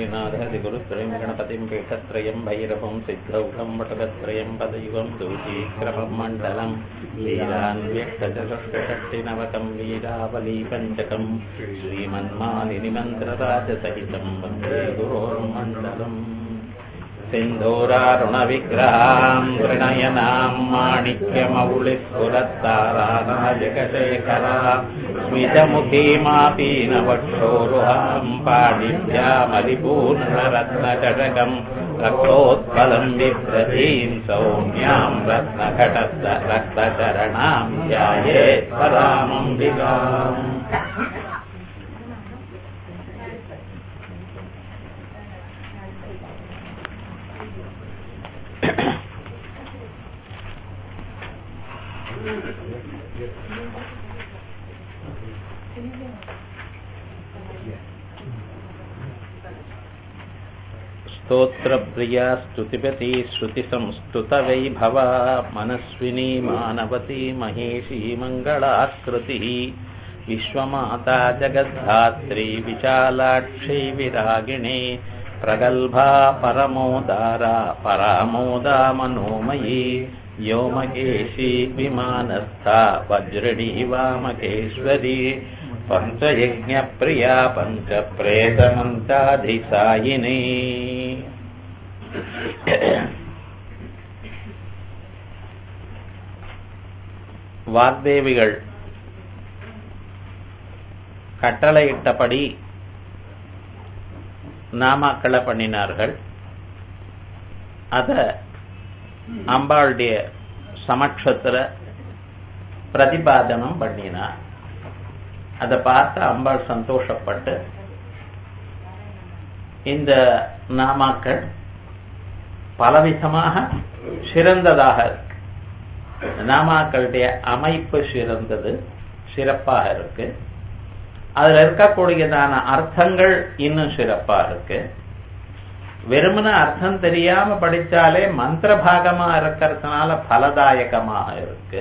श्रीनाथादिगुरुत्रयं गणपतिं पीठत्रयं भैरवं सिद्धौघं वटकत्रयं पदयुगं सूचीक्रमं मण्डलम् वीरान्व्यक्तचतुष्षष्टिनवकं वीरावलीपञ्चकं श्रीमन्मालिनिमन्त्रराजसहितं वन्दे गुरोर्मण्डलम् सिन्धूरारुणविग्रहाम् गृणयनाम् माणिक्यमौलिस्फुरत्तारानायकशेखरा स्मितमुखीमापीनवक्षोरुहाम् पाणिभ्यामलिपूर्णरत्नचषकम् रक्तोत्पलम् बिभ्रतीम् सौम्याम् रत्नघटस्थ रक्तचरणाम् ध्यायेत् परामम्बिकाम् स्तोत्रप्रिया स्तुतिपती श्रुतिसंस्तुतवैभवा मनस्विनी मानवती महिषी मङ्गलाकृतिः विश्वमाता जगद्धात्री विशालाक्षी विरागिणी प्रगल्भा परमोदारा परामोदा मनोमयी व्योमकेशी विमानस्था वज्रणी वामकेश्वरी पञ्चयज्ञप्रिया पञ्चप्रेतमन्ताधिसायिनी வாக்தேவிகள் கட்டளையிட்டபடி நாமாக்களை பண்ணினார்கள் அத அம்பாளுடைய சமட்சத்துல பிரதிபாதனம் பண்ணினார் அதை பார்த்து அம்பாள் சந்தோஷப்பட்டு இந்த நாமாக்கள் பலவிதமாக சிறந்ததாக இருக்கு நாமாக்களுடைய அமைப்பு சிறந்தது சிறப்பாக இருக்கு அதுல இருக்கக்கூடியதான அர்த்தங்கள் இன்னும் சிறப்பா இருக்கு வெறுமன அர்த்தம் தெரியாம படிச்சாலே மந்திர பாகமா இருக்கிறதுனால பலதாயகமாக இருக்கு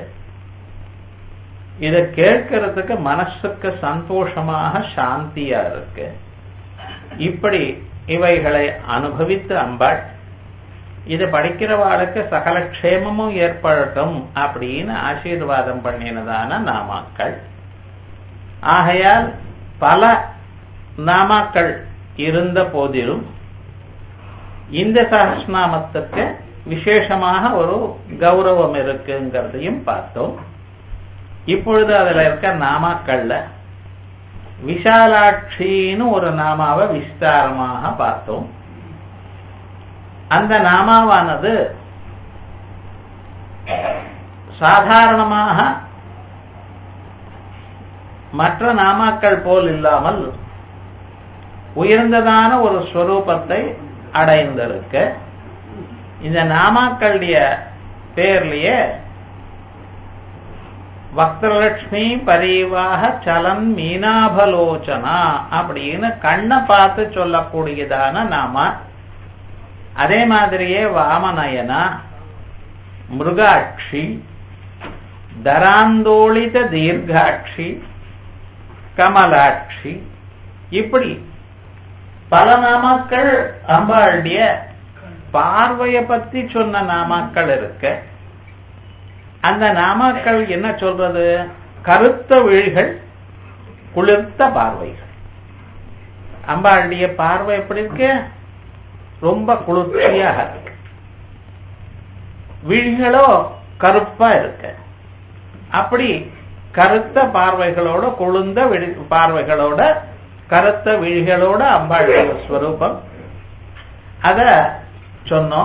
இத கேட்கறதுக்கு மனசுக்கு சந்தோஷமாக சாந்தியா இருக்கு இப்படி இவைகளை அனுபவித்து அம்பாள் இது படிக்கிறவாளுக்கு சகல க்ஷேமமும் ஏற்படட்டும் அப்படின்னு ஆசீர்வாதம் பண்ணினதான நாமாக்கள் ஆகையால் பல நாமாக்கள் இருந்த போதிலும் இந்த சகஸ்நாமத்துக்கு விசேஷமாக ஒரு கௌரவம் இருக்குங்கிறதையும் பார்த்தோம் இப்பொழுது அதுல இருக்க நாமாக்கள்ல விஷாலாட்சின்னு ஒரு நாமாவை விஸ்தாரமாக பார்த்தோம் அந்த நாமாவானது சாதாரணமாக மற்ற நாமாக்கள் போல் இல்லாமல் உயர்ந்ததான ஒரு ஸ்வரூபத்தை அடைந்திருக்க இந்த நாமாக்களுடைய பேர்லயே வக்ரலட்சுமி பரிவாக சலன் மீனாபலோச்சனா அப்படின்னு கண்ணை பார்த்து சொல்லக்கூடியதான நாம அதே மாதிரியே வாமநயனா மிருகாட்சி தராந்தோளித தீர்காட்சி கமலாட்சி இப்படி பல நாமாக்கள் அம்பாளுடைய பார்வைய பத்தி சொன்ன நாமாக்கள் இருக்கு அந்த நாமாக்கள் என்ன சொல்றது கருத்த விழிகள் குளிர்த்த பார்வைகள் அம்பாளுடைய பார்வை எப்படி இருக்கு ரொம்ப குளிர்ச்சியாக இருக்கு விழிகளோ கருப்பா இருக்கு அப்படி கருத்த பார்வைகளோட கொழுந்த பார்வைகளோட கருத்த விழிகளோட அம்பாளுடைய ஸ்வரூபம் அத சொன்னோம்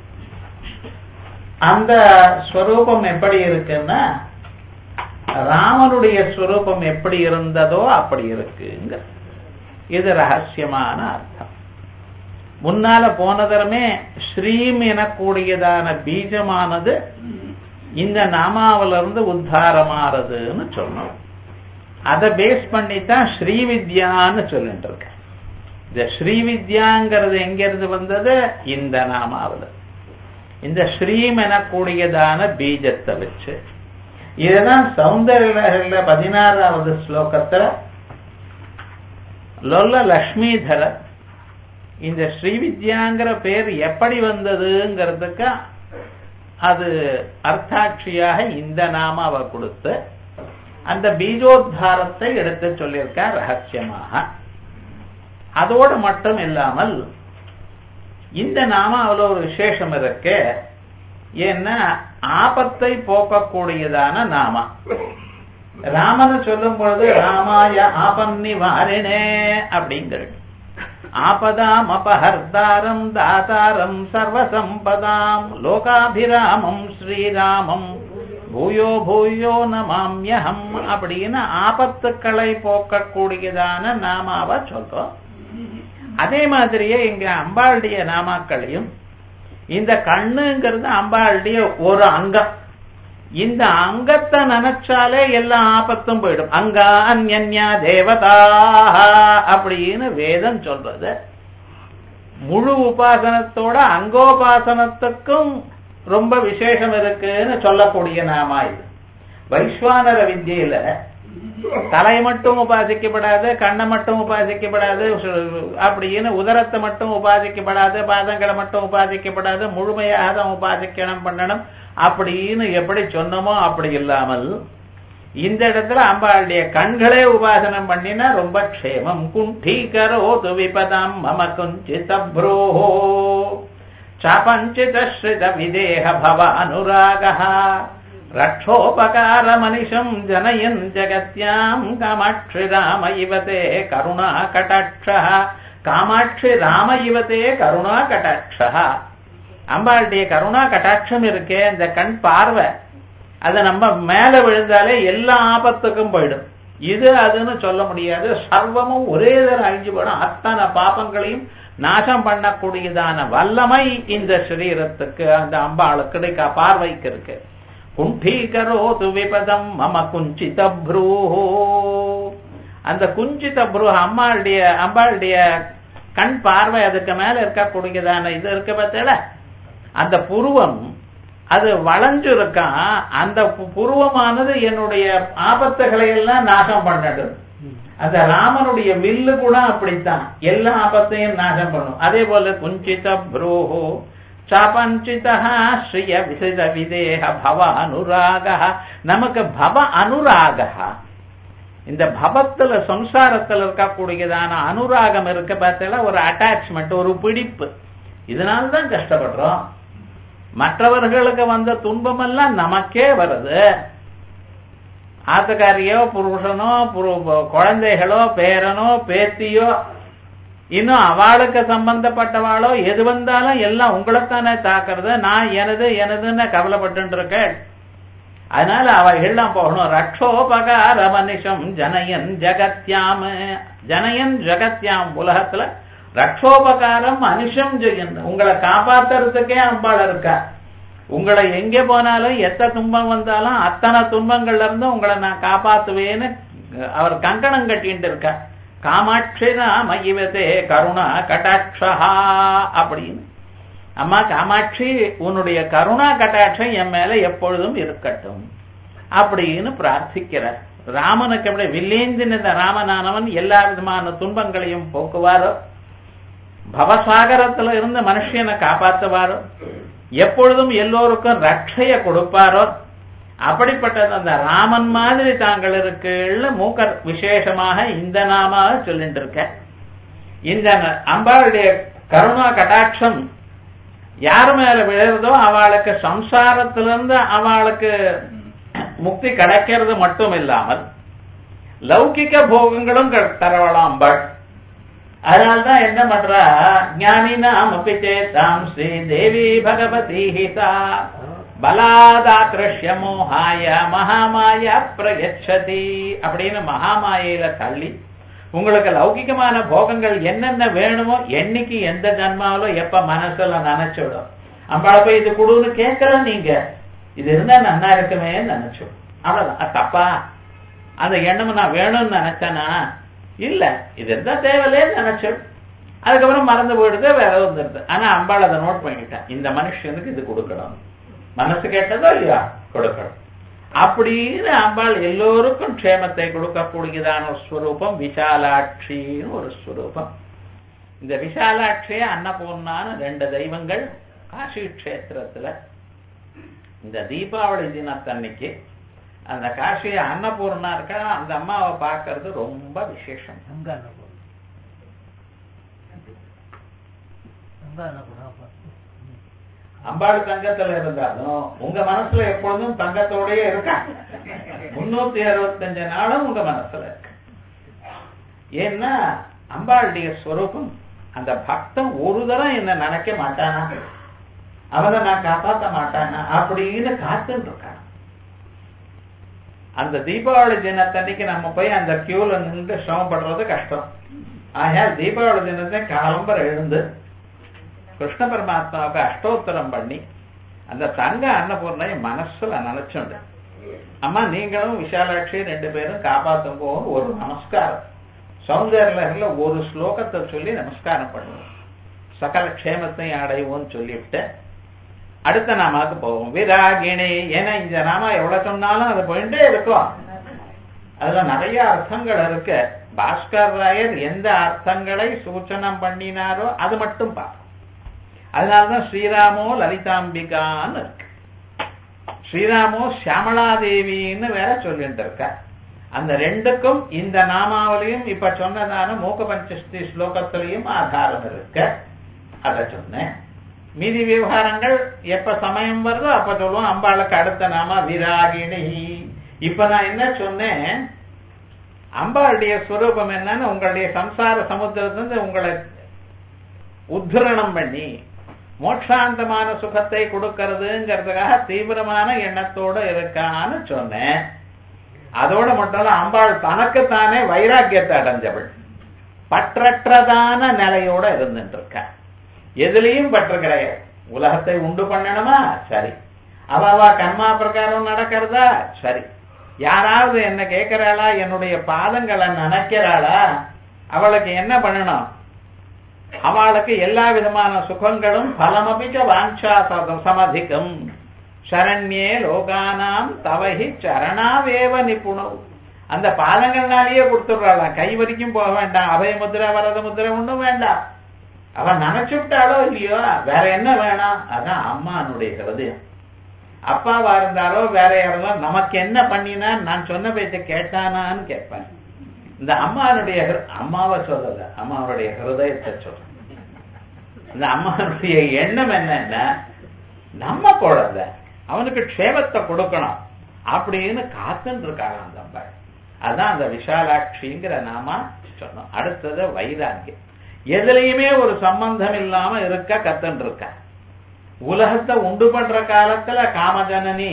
அந்த ஸ்வரூபம் எப்படி இருக்குன்னா ராமனுடைய ஸ்வரூபம் எப்படி இருந்ததோ அப்படி இருக்குங்க இது ரகசியமான அர்த்தம் முன்னால போனதரமே ஸ்ரீம் எனக்கூடியதான பீஜமானது இந்த நாமாவில இருந்து உத்தாரமாறதுன்னு சொன்னோம் அதை பேஸ் பண்ணித்தான் ஸ்ரீவித்யான்னு சொல்லிட்டு இருக்க இந்த ஸ்ரீவித்யாங்கிறது எங்கிருந்து வந்தது இந்த நாமாவில் இந்த ஸ்ரீம் எனக்கூடியதான பீஜத்தை வச்சு இதுதான் சௌந்தர்ய பதினாறாவது ஸ்லோகத்துல லொல்ல லக்ஷ்மிதர இந்த ஸ்ரீவித்யாங்கிற பேர் எப்படி வந்ததுங்கிறதுக்கு அது அர்த்தாட்சியாக இந்த நாமாவை கொடுத்து அந்த பீஜோத்தாரத்தை எடுத்து சொல்லியிருக்கார் ரகசியமாக அதோடு மட்டும் இல்லாமல் இந்த நாமாவில் ஒரு விசேஷம் இருக்கு ஏன்னா ஆபத்தை போக்கக்கூடியதான நாமா ராமனை சொல்லும் பொழுது ராமாய ஆபன்னி வாரினே அப்படிங்கிறது ஆபதாம் அபஹர்தாரம் தாதாரம் சர்வசம்பதாம் லோகாபிராமம் ஸ்ரீராமம் பூயோ பூயோ நமாம்யஹம் அப்படின்னு ஆபத்துக்களை போக்கக்கூடியதான நாமாவை சொல்றோம் அதே மாதிரியே இங்க அம்பாளுடைய நாமாக்களையும் இந்த கண்ணுங்கிறது அம்பாளுடைய ஒரு அங்கம் இந்த அங்கத்தை நினைச்சாலே எல்லா ஆபத்தும் போயிடும் அங்கா அந்யன்யா தேவதா அப்படின்னு வேதம் சொல்றது முழு உபாசனத்தோட அங்கோபாசனத்துக்கும் ரொம்ப விசேஷம் இருக்குன்னு சொல்லக்கூடிய நாமா இது வைஸ்வானர வித்தியில தலை மட்டும் உபாசிக்கப்படாது கண்ணை மட்டும் உபாசிக்கப்படாது அப்படின்னு உதரத்தை மட்டும் உபாசிக்கப்படாது பாதங்களை மட்டும் உபாசிக்கப்படாது முழுமையாக தான் உபாசிக்கணும் பண்ணணும் அப்படின்னு எப்படி சொன்னமோ அப்படி இல்லாமல் இந்த இடத்துல அம்பாளுடைய கண்களே உபாசனம் பண்ணினா ரொம்ப க்ஷேமம் குண்டீகரோது விபதம் மம குஞ்சித ப்ரோஹோ சாபஞ்சித ஸ்ரித விதேக பவ அனுராக ரக்ஷோபகாரமனிஷம் ஜனயன் ஜகத்யாம் காமாட்சி ராம இவதே கருணா கடாட்ச காமாட்சி ராம இவதே கருணா கடாட்ச அம்பாளுடைய கருணா கட்டாட்சம் இருக்கே இந்த கண் பார்வை அதை நம்ம மேல விழுந்தாலே எல்லா ஆபத்துக்கும் போயிடும் இது அதுன்னு சொல்ல முடியாது சர்வமும் ஒரே தரம் அழிஞ்சு போயிடும் அத்தனை பாபங்களையும் நாசம் பண்ணக்கூடியதான வல்லமை இந்த சரீரத்துக்கு அந்த அம்பாளுக்கு கிடைக்க பார்வைக்கு இருக்கு குண்டீகரோது விபதம் மம குஞ்சித ப்ரூஹோ அந்த குஞ்சித ப்ரூ அம்மாளுடைய அம்பாளுடைய கண் பார்வை அதுக்கு மேல இருக்கக்கூடியதான இது இருக்கு பார்த்தல அந்த புருவம் அது வளைஞ்சு இருக்கான் அந்த புருவமானது என்னுடைய ஆபத்துகளை எல்லாம் நாசம் பண்ணது அந்த ராமனுடைய வில்லு கூட அப்படித்தான் எல்லா ஆபத்தையும் நாசம் பண்ணும் அதே போல குஞ்சித புரோஹோ சாபஞ்சிதா ஸ்ரீய விசித விதேக பவ அனுராக நமக்கு பவ அனுராக இந்த பவத்துல சம்சாரத்தில் இருக்கக்கூடியதான அனுராகம் இருக்க பார்த்தா ஒரு அட்டாச்மெண்ட் ஒரு பிடிப்பு இதனால்தான் கஷ்டப்படுறோம் மற்றவர்களுக்கு வந்த துன்பமெல்லாம் நமக்கே வருது ஆத்துக்காரியோ புருஷனோ குழந்தைகளோ பேரனோ பேத்தியோ இன்னும் அவளுக்கு சம்பந்தப்பட்டவாளோ எது வந்தாலும் எல்லாம் உங்களைத்தானே தாக்குறது நான் எனது எனதுன்னு கவலைப்பட்டு இருக்கேன் அதனால அவைகள்லாம் போகணும் ரக்ஷோபகார மனுஷம் ஜனயன் ஜகத்யாம ஜனயன் ஜகத்யாம் உலகத்துல ரக்ஷோபகாரம் மனுஷம் ஜெயன் உங்களை காப்பாத்துறதுக்கே அம்பாள் இருக்கா உங்களை எங்க போனாலும் எத்த துன்பம் வந்தாலும் அத்தனை துன்பங்கள்ல இருந்து உங்களை நான் காப்பாத்துவேன்னு அவர் கங்கணம் கட்டிட்டு இருக்கா காமாட்சி நாம இவதே கருணா கட்டாட்சா அப்படின்னு அம்மா காமாட்சி உன்னுடைய கருணா கட்டாட்சம் என் மேல எப்பொழுதும் இருக்கட்டும் அப்படின்னு பிரார்த்திக்கிறார் ராமனுக்கு எப்படி வில்லேந்தின் இந்த ராமனானவன் எல்லா விதமான துன்பங்களையும் போக்குவாரோ பவசாகரத்துல இருந்து மனுஷனை காப்பாத்துவாரோ எப்பொழுதும் எல்லோருக்கும் ரட்சைய கொடுப்பாரோ அப்படிப்பட்ட அந்த ராமன் மாதிரி தாங்கள் இருக்குன்னு மூக்கர் விசேஷமாக இந்த நாம சொல்லிட்டு இருக்க இந்த அம்பாளுடைய கருணா கட்டாட்சம் யார் மேல விழுறதோ அவளுக்கு சம்சாரத்திலிருந்து அவளுக்கு முக்தி கிடைக்கிறது மட்டும் இல்லாமல் லௌகிக போகங்களும் தரவலாம் அம்பாள் அதனால்தான் என்ன பண்றா ஞானினாம் அப்பி சேத்தாம் ஸ்ரீ தேவி பகவதி ஹிதா பலாதாக்கிருஷ்ய மோகாய மகாமாய பிரயச்சதி அப்படின்னு மகாமாயில தள்ளி உங்களுக்கு லௌகிகமான போகங்கள் என்னென்ன வேணுமோ என்னைக்கு எந்த ஜன்மாவிலோ எப்ப மனசுல நினைச்சுடும் அம்பாள போய் இது கொடுன்னு கேட்கல நீங்க இது இருந்தா நன்னா இருக்குமே நினைச்சோம் அவ்வளவுதான் தப்பா அந்த எண்ணம் நான் வேணும்னு நினைச்சேனா இல்ல இது இருந்தா தேவையில்லைன்னு நினைச்சோம் அதுக்கப்புறம் மறந்து போயிடுது வேற வந்துருது ஆனா அம்பாள் அதை நோட் பண்ணிட்டேன் இந்த மனுஷனுக்கு இது கொடுக்கணும் மனசு கேட்டதோ இல்லையா கொடுக்கணும் அப்படின்னு அம்பாள் எல்லோருக்கும் க்ஷேமத்தை கொடுக்கக்கூடியதான ஒரு ஸ்வரூபம் விசாலாட்சின்னு ஒரு ஸ்வரூபம் இந்த விஷாலாட்சிய அன்னபூர்ணான்னு ரெண்டு தெய்வங்கள் காசி கஷேத்திரத்துல இந்த தீபாவளி தினத்தன்னைக்கு அந்த காசி அன்னபூர்ணா இருக்கா அந்த அம்மாவை பார்க்கறது ரொம்ப விசேஷம் அங்க அன்னபூர்ணம் அங்க அன்னபூர்ணம் அம்பாள் தங்கத்துல இருந்தாலும் உங்க மனசுல எப்பொழுதும் தங்கத்தோடயே இருக்கா முன்னூத்தி அறுபத்தஞ்சு நாளும் உங்க மனசுல இருக்கு ஏன்னா அம்பாளுடைய ஸ்வரூபம் அந்த பக்தன் ஒரு தரம் என்ன நினைக்க மாட்டானா அவனை நான் காப்பாத்த மாட்டானா அப்படின்னு காத்துட்டு இருக்கான் அந்த தீபாவளி தினத்தன்னைக்கு நம்ம போய் அந்த கியூல நின்று சிரமப்படுறது கஷ்டம் ஆகையால் தீபாவளி தினத்தை காலம்பர எழுந்து கிருஷ்ண பரமாத்மாவுக்கு அஷ்டோத்தரம் பண்ணி அந்த தங்க அன்னபூர்ணையை மனசுல நினைச்சுண்டு அம்மா நீங்களும் விஷாலாட்சி ரெண்டு பேரும் காப்பாத்துங்கோன்னு ஒரு நமஸ்காரம் சௌந்தர்யல ஒரு ஸ்லோகத்தை சொல்லி நமஸ்காரம் பண்ணுவோம் சகல க்ஷேமத்தையும் அடைவோம்னு சொல்லிவிட்டு அடுத்த நாமாக்கு போவோம் விராகிணி ஏன்னா இந்த நாமா எவ்வளவு சொன்னாலும் அது போயிட்டே இருக்கும் அதுல நிறைய அர்த்தங்கள் இருக்கு பாஸ்கர் ராயர் எந்த அர்த்தங்களை சூச்சனம் பண்ணினாரோ அது மட்டும் பார்ப்போம் அதனாலதான் ஸ்ரீராமோ லலிதாம்பிகான்னு இருக்கு ஸ்ரீராமோ சியாமலாதேவின்னு வேற சொல்லிட்டு இருக்க அந்த ரெண்டுக்கும் இந்த நாமாவளியும் இப்ப சொன்னதான மூக்க பஞ்சஸ்தி ஸ்லோகத்திலையும் ஆதாரம் இருக்கு அத சொன்னேன் மீதி விவகாரங்கள் எப்ப சமயம் வருதோ அப்ப சொல்லுவோம் அம்பாளுக்கு அடுத்த நாம விராகிணி இப்ப நான் என்ன சொன்னேன் அம்பாளுடைய ஸ்வரூபம் என்னன்னு உங்களுடைய சம்சார சமுத்திரத்திலிருந்து உங்களை உத்ரணம் பண்ணி மோட்சாந்தமான சுகத்தை கொடுக்கறதுங்கிறதுக்காக தீவிரமான எண்ணத்தோட இருக்கான்னு சொன்னேன் அதோட மட்டும் இல்ல அம்பாள் தனக்குத்தானே வைராக்கியத்தை அடைஞ்சவள் பற்றற்றதான நிலையோட இருந்துட்டு இருக்க எதுலயும் பற்று கிடையாது உலகத்தை உண்டு பண்ணணுமா சரி அவ கர்மா பிரகாரம் நடக்கிறதா சரி யாராவது என்ன கேட்கிறாளா என்னுடைய பாதங்களை நினைக்கிறாளா அவளுக்கு என்ன பண்ணணும் அவளுக்கு எல்லா விதமான சுகங்களும் பலமபிச்ச வாஞ்சா சமதிகம் சரண்யே லோகானாம் தவஹி சரணாவேவ நிபுணம் அந்த பாதங்கள்னாலேயே கொடுத்துடுறாளாம் கை வரைக்கும் போக வேண்டாம் அபய முத்திரை வரத முத்திரை ஒண்ணும் வேண்டாம் அவன் நினைச்சுட்டாலோ இல்லையோ வேற என்ன வேணாம் அதான் அம்மானுடைய ஹிருதயம் அப்பாவா இருந்தாலோ வேற யாரோ நமக்கு என்ன பண்ணினா நான் சொன்ன பேச்ச கேட்டானான்னு கேட்பேன் இந்த அம்மானுடைய அம்மாவை சொல்லல அம்மாவுடைய ஹிருதயத்தை சொல்ற இந்த அம்மானுடைய எண்ணம் என்னன்னா நம்ம குழந்தை அவனுக்கு க்ஷேமத்தை கொடுக்கணும் அப்படின்னு காத்துன்னு இருக்காங்க அந்த அம்பாள் அதான் அந்த விஷாலாட்சிங்கிற நாம சொன்னோம் அடுத்தது வைராக்கியம் எதுலையுமே ஒரு சம்பந்தம் இல்லாம இருக்க கத்துன்னு இருக்க உலகத்தை உண்டு பண்ற காலத்துல காமஜனனி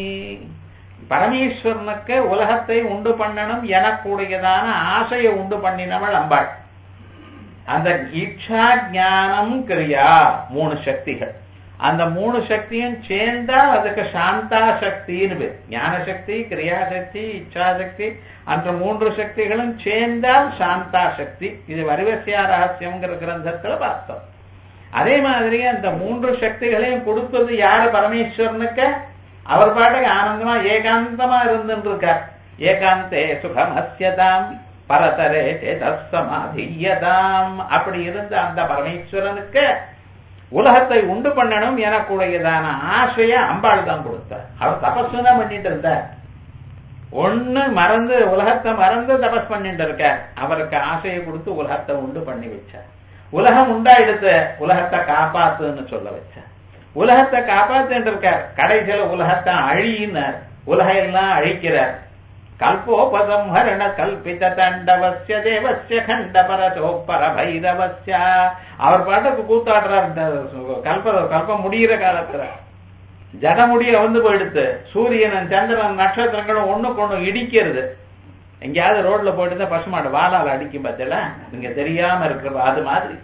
பரமேஸ்வரனுக்கு உலகத்தை உண்டு பண்ணணும் எனக்கூடியதான ஆசையை உண்டு பண்ணினவள் அம்பாள் அந்த இச்சா ஞானம் கிரியா மூணு சக்திகள் அந்த மூணு சக்தியும் சேர்ந்தால் அதுக்கு சாந்தா சக்தின்னு பேர் ஞான சக்தி கிரியா சக்தி இச்சா சக்தி அந்த மூன்று சக்திகளும் சேர்ந்தால் சாந்தா சக்தி இது வரிவசியா ரகசியம்ங்கிற கிரந்தத்துல பார்த்தோம் அதே மாதிரி அந்த மூன்று சக்திகளையும் கொடுத்தது யாரு பரமேஸ்வரனுக்கு அவர் பாட்டுக்கு ஆனந்தமா ஏகாந்தமா இருந்துட்டு இருக்கார் ஏகாந்தே சுகமஸ்யதாம் பரதரே சேதசமாதியதாம் அப்படி இருந்த அந்த பரமேஸ்வரனுக்கு உலகத்தை உண்டு பண்ணணும் எனக்குடையதான ஆசைய அம்பாள் தான் கொடுத்தார் அவர் தபஸ்னா பண்ணிட்டு இருந்தார் ஒண்ணு மறந்து உலகத்தை மறந்து தபஸ் பண்ணிட்டு இருக்கார் அவருக்கு ஆசையை கொடுத்து உலகத்தை உண்டு பண்ணி வச்சார் உலகம் உண்டாயிடுத்து உலகத்தை காப்பாத்துன்னு சொல்ல வச்சார் உலகத்தை காப்பாத்துன்னு இருக்கார் கடைசியில உலகத்தை அழியினார் உலகம் எல்லாம் அழிக்கிறார் கல்போபசம்ஹரண கல்பித தண்டவசிய தேவசிய கண்ட பரசோப்பர பைரவசிய அவர் பாட்டுக்கு கூத்தாடுறார் இந்த கல்ப கல்பம் முடிகிற காலத்துல ஜடமுடிய வந்து போயிடுத்து சூரியன் சந்திரன் நட்சத்திரங்களும் ஒண்ணுக்கு ஒண்ணு இடிக்கிறது எங்கேயாவது ரோட்ல போயிட்டு பசுமாடு வாழால் அடிக்கும் பார்த்தல நீங்க தெரியாம இருக்கிற அது மாதிரி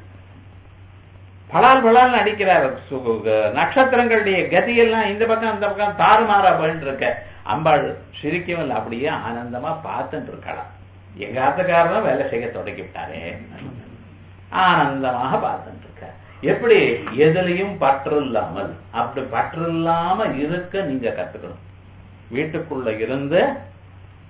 பலால் பலால் அடிக்கிறார் நட்சத்திரங்களுடைய கதியெல்லாம் இந்த பக்கம் அந்த பக்கம் தாறுமாறா போயிட்டு இருக்க அம்பாள் சிரிக்கவும் இல்லை அப்படியே ஆனந்தமா பார்த்துட்டு இருக்கலாம் எங்க ஆத்துக்காரரும் வேலை செய்ய தொடங்கிவிட்டாரே ஆனந்தமாக பார்த்துட்டு இருக்க எப்படி எதுலையும் பற்று இல்லாமல் அப்படி பற்று இல்லாம இருக்க நீங்க கத்துக்கணும் வீட்டுக்குள்ள இருந்து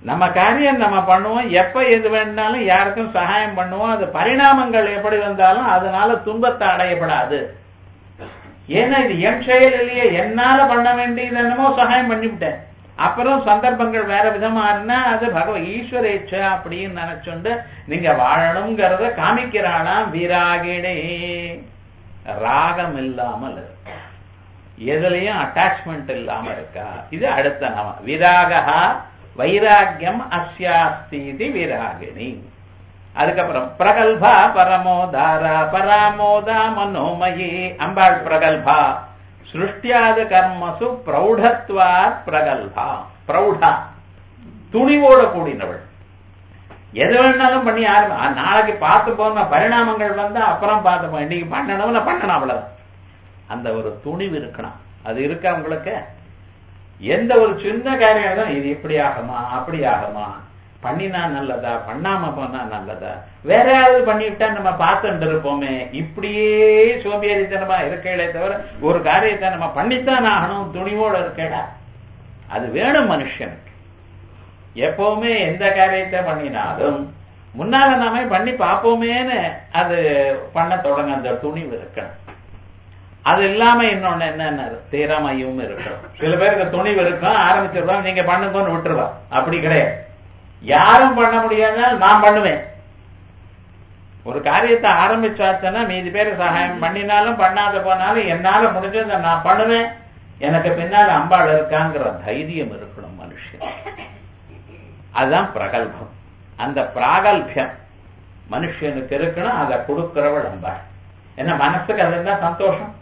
நம்ம காரியம் நம்ம பண்ணுவோம் எப்ப எது வேணாலும் யாருக்கும் சகாயம் பண்ணுவோம் அது பரிணாமங்கள் எப்படி வந்தாலும் அதனால துன்பத்தை அடையப்படாது ஏன்னா இது என் செயல் இல்லையே என்னால பண்ண வேண்டியது என்னமோ சகாயம் பண்ணிவிட்டேன் அப்புறம் சந்தர்ப்பங்கள் வேற விதமா இருந்தா அது பகவ ஈஸ்வரேச்சா அப்படின்னு நினைச்சுண்டு நீங்க வாழணுங்கிறத காமிக்கிறானாம் வீராகிடே ராகம் இல்லாமல் இருக்கு எதுலயும் அட்டாச்மெண்ட் இல்லாம இருக்கா இது அடுத்த நாம விராகா வைராக்கியம் அஸ்யாஸ்தி விராகிணி அதுக்கப்புறம் பிரகல்பா பரமோதாரா பராமோதா மனோமயி அம்பாள் பிரகல்பா சிருஷ்டியாது கர்மசு பிரௌಢத்வாத் பிரகல்பா பிரௌடா துணிவோட கூடினவள் எது வேணாலும் பண்ணி யாரும் ஆ, நாளைக்கு பார்த்து போன பரிணாமங்கள் வந்தா அப்புறம் பார்த்துப்போம் இன்னைக்கு பண்ணணும்னு பண்ணணும் அவ்வளவுதான் அந்த ஒரு துணிவு இருக்கணும் அது இருக்கா உங்களுக்கு எந்த ஒரு சின்ன காரியம் தான் இது இப்படி ஆகுமா அப்படி ஆகுமா பண்ணினா நல்லதா பண்ணாம போனா நல்லதா வேற யாராவது பண்ணிவிட்டா நம்ம பார்த்துட்டு இருப்போமே இப்படியே சோம்பேறித்தனமா இருக்கையிலே தவிர ஒரு காரியத்தை நம்ம பண்ணித்தான் ஆகணும் துணிவோட இருக்கடா அது வேணும் மனுஷனுக்கு எப்பவுமே எந்த காரியத்தை பண்ணினாலும் முன்னால நாம பண்ணி பார்ப்போமேன்னு அது பண்ண தொடங்க அந்த துணிவு இருக்கணும் அது இல்லாம இன்னொன்னு என்னன்னா திறமையும் இருக்கணும் சில பேருக்கு துணிவு இருக்கும் ஆரம்பிச்சிருவாங்க நீங்க பண்ணுங்கன்னு விட்டுருவா அப்படி கிடையாது யாரும் பண்ண முடியாதனால் நான் பண்ணுவேன் ஒரு காரியத்தை ஆரம்பிச்சாச்சுன்னா மீதி பேர் சகாயம் பண்ணினாலும் பண்ணாத போனாலும் என்னால முடிஞ்சதை நான் பண்ணுவேன் எனக்கு பின்னால அம்பாள் இருக்காங்கிற தைரியம் இருக்கணும் மனுஷன் அதுதான் பிரகல்பம் அந்த பிராகல்பியம் மனுஷனுக்கு இருக்கணும் அதை கொடுக்கிறவள் அம்பாள் என்ன மனசுக்கு அதுதான் சந்தோஷம்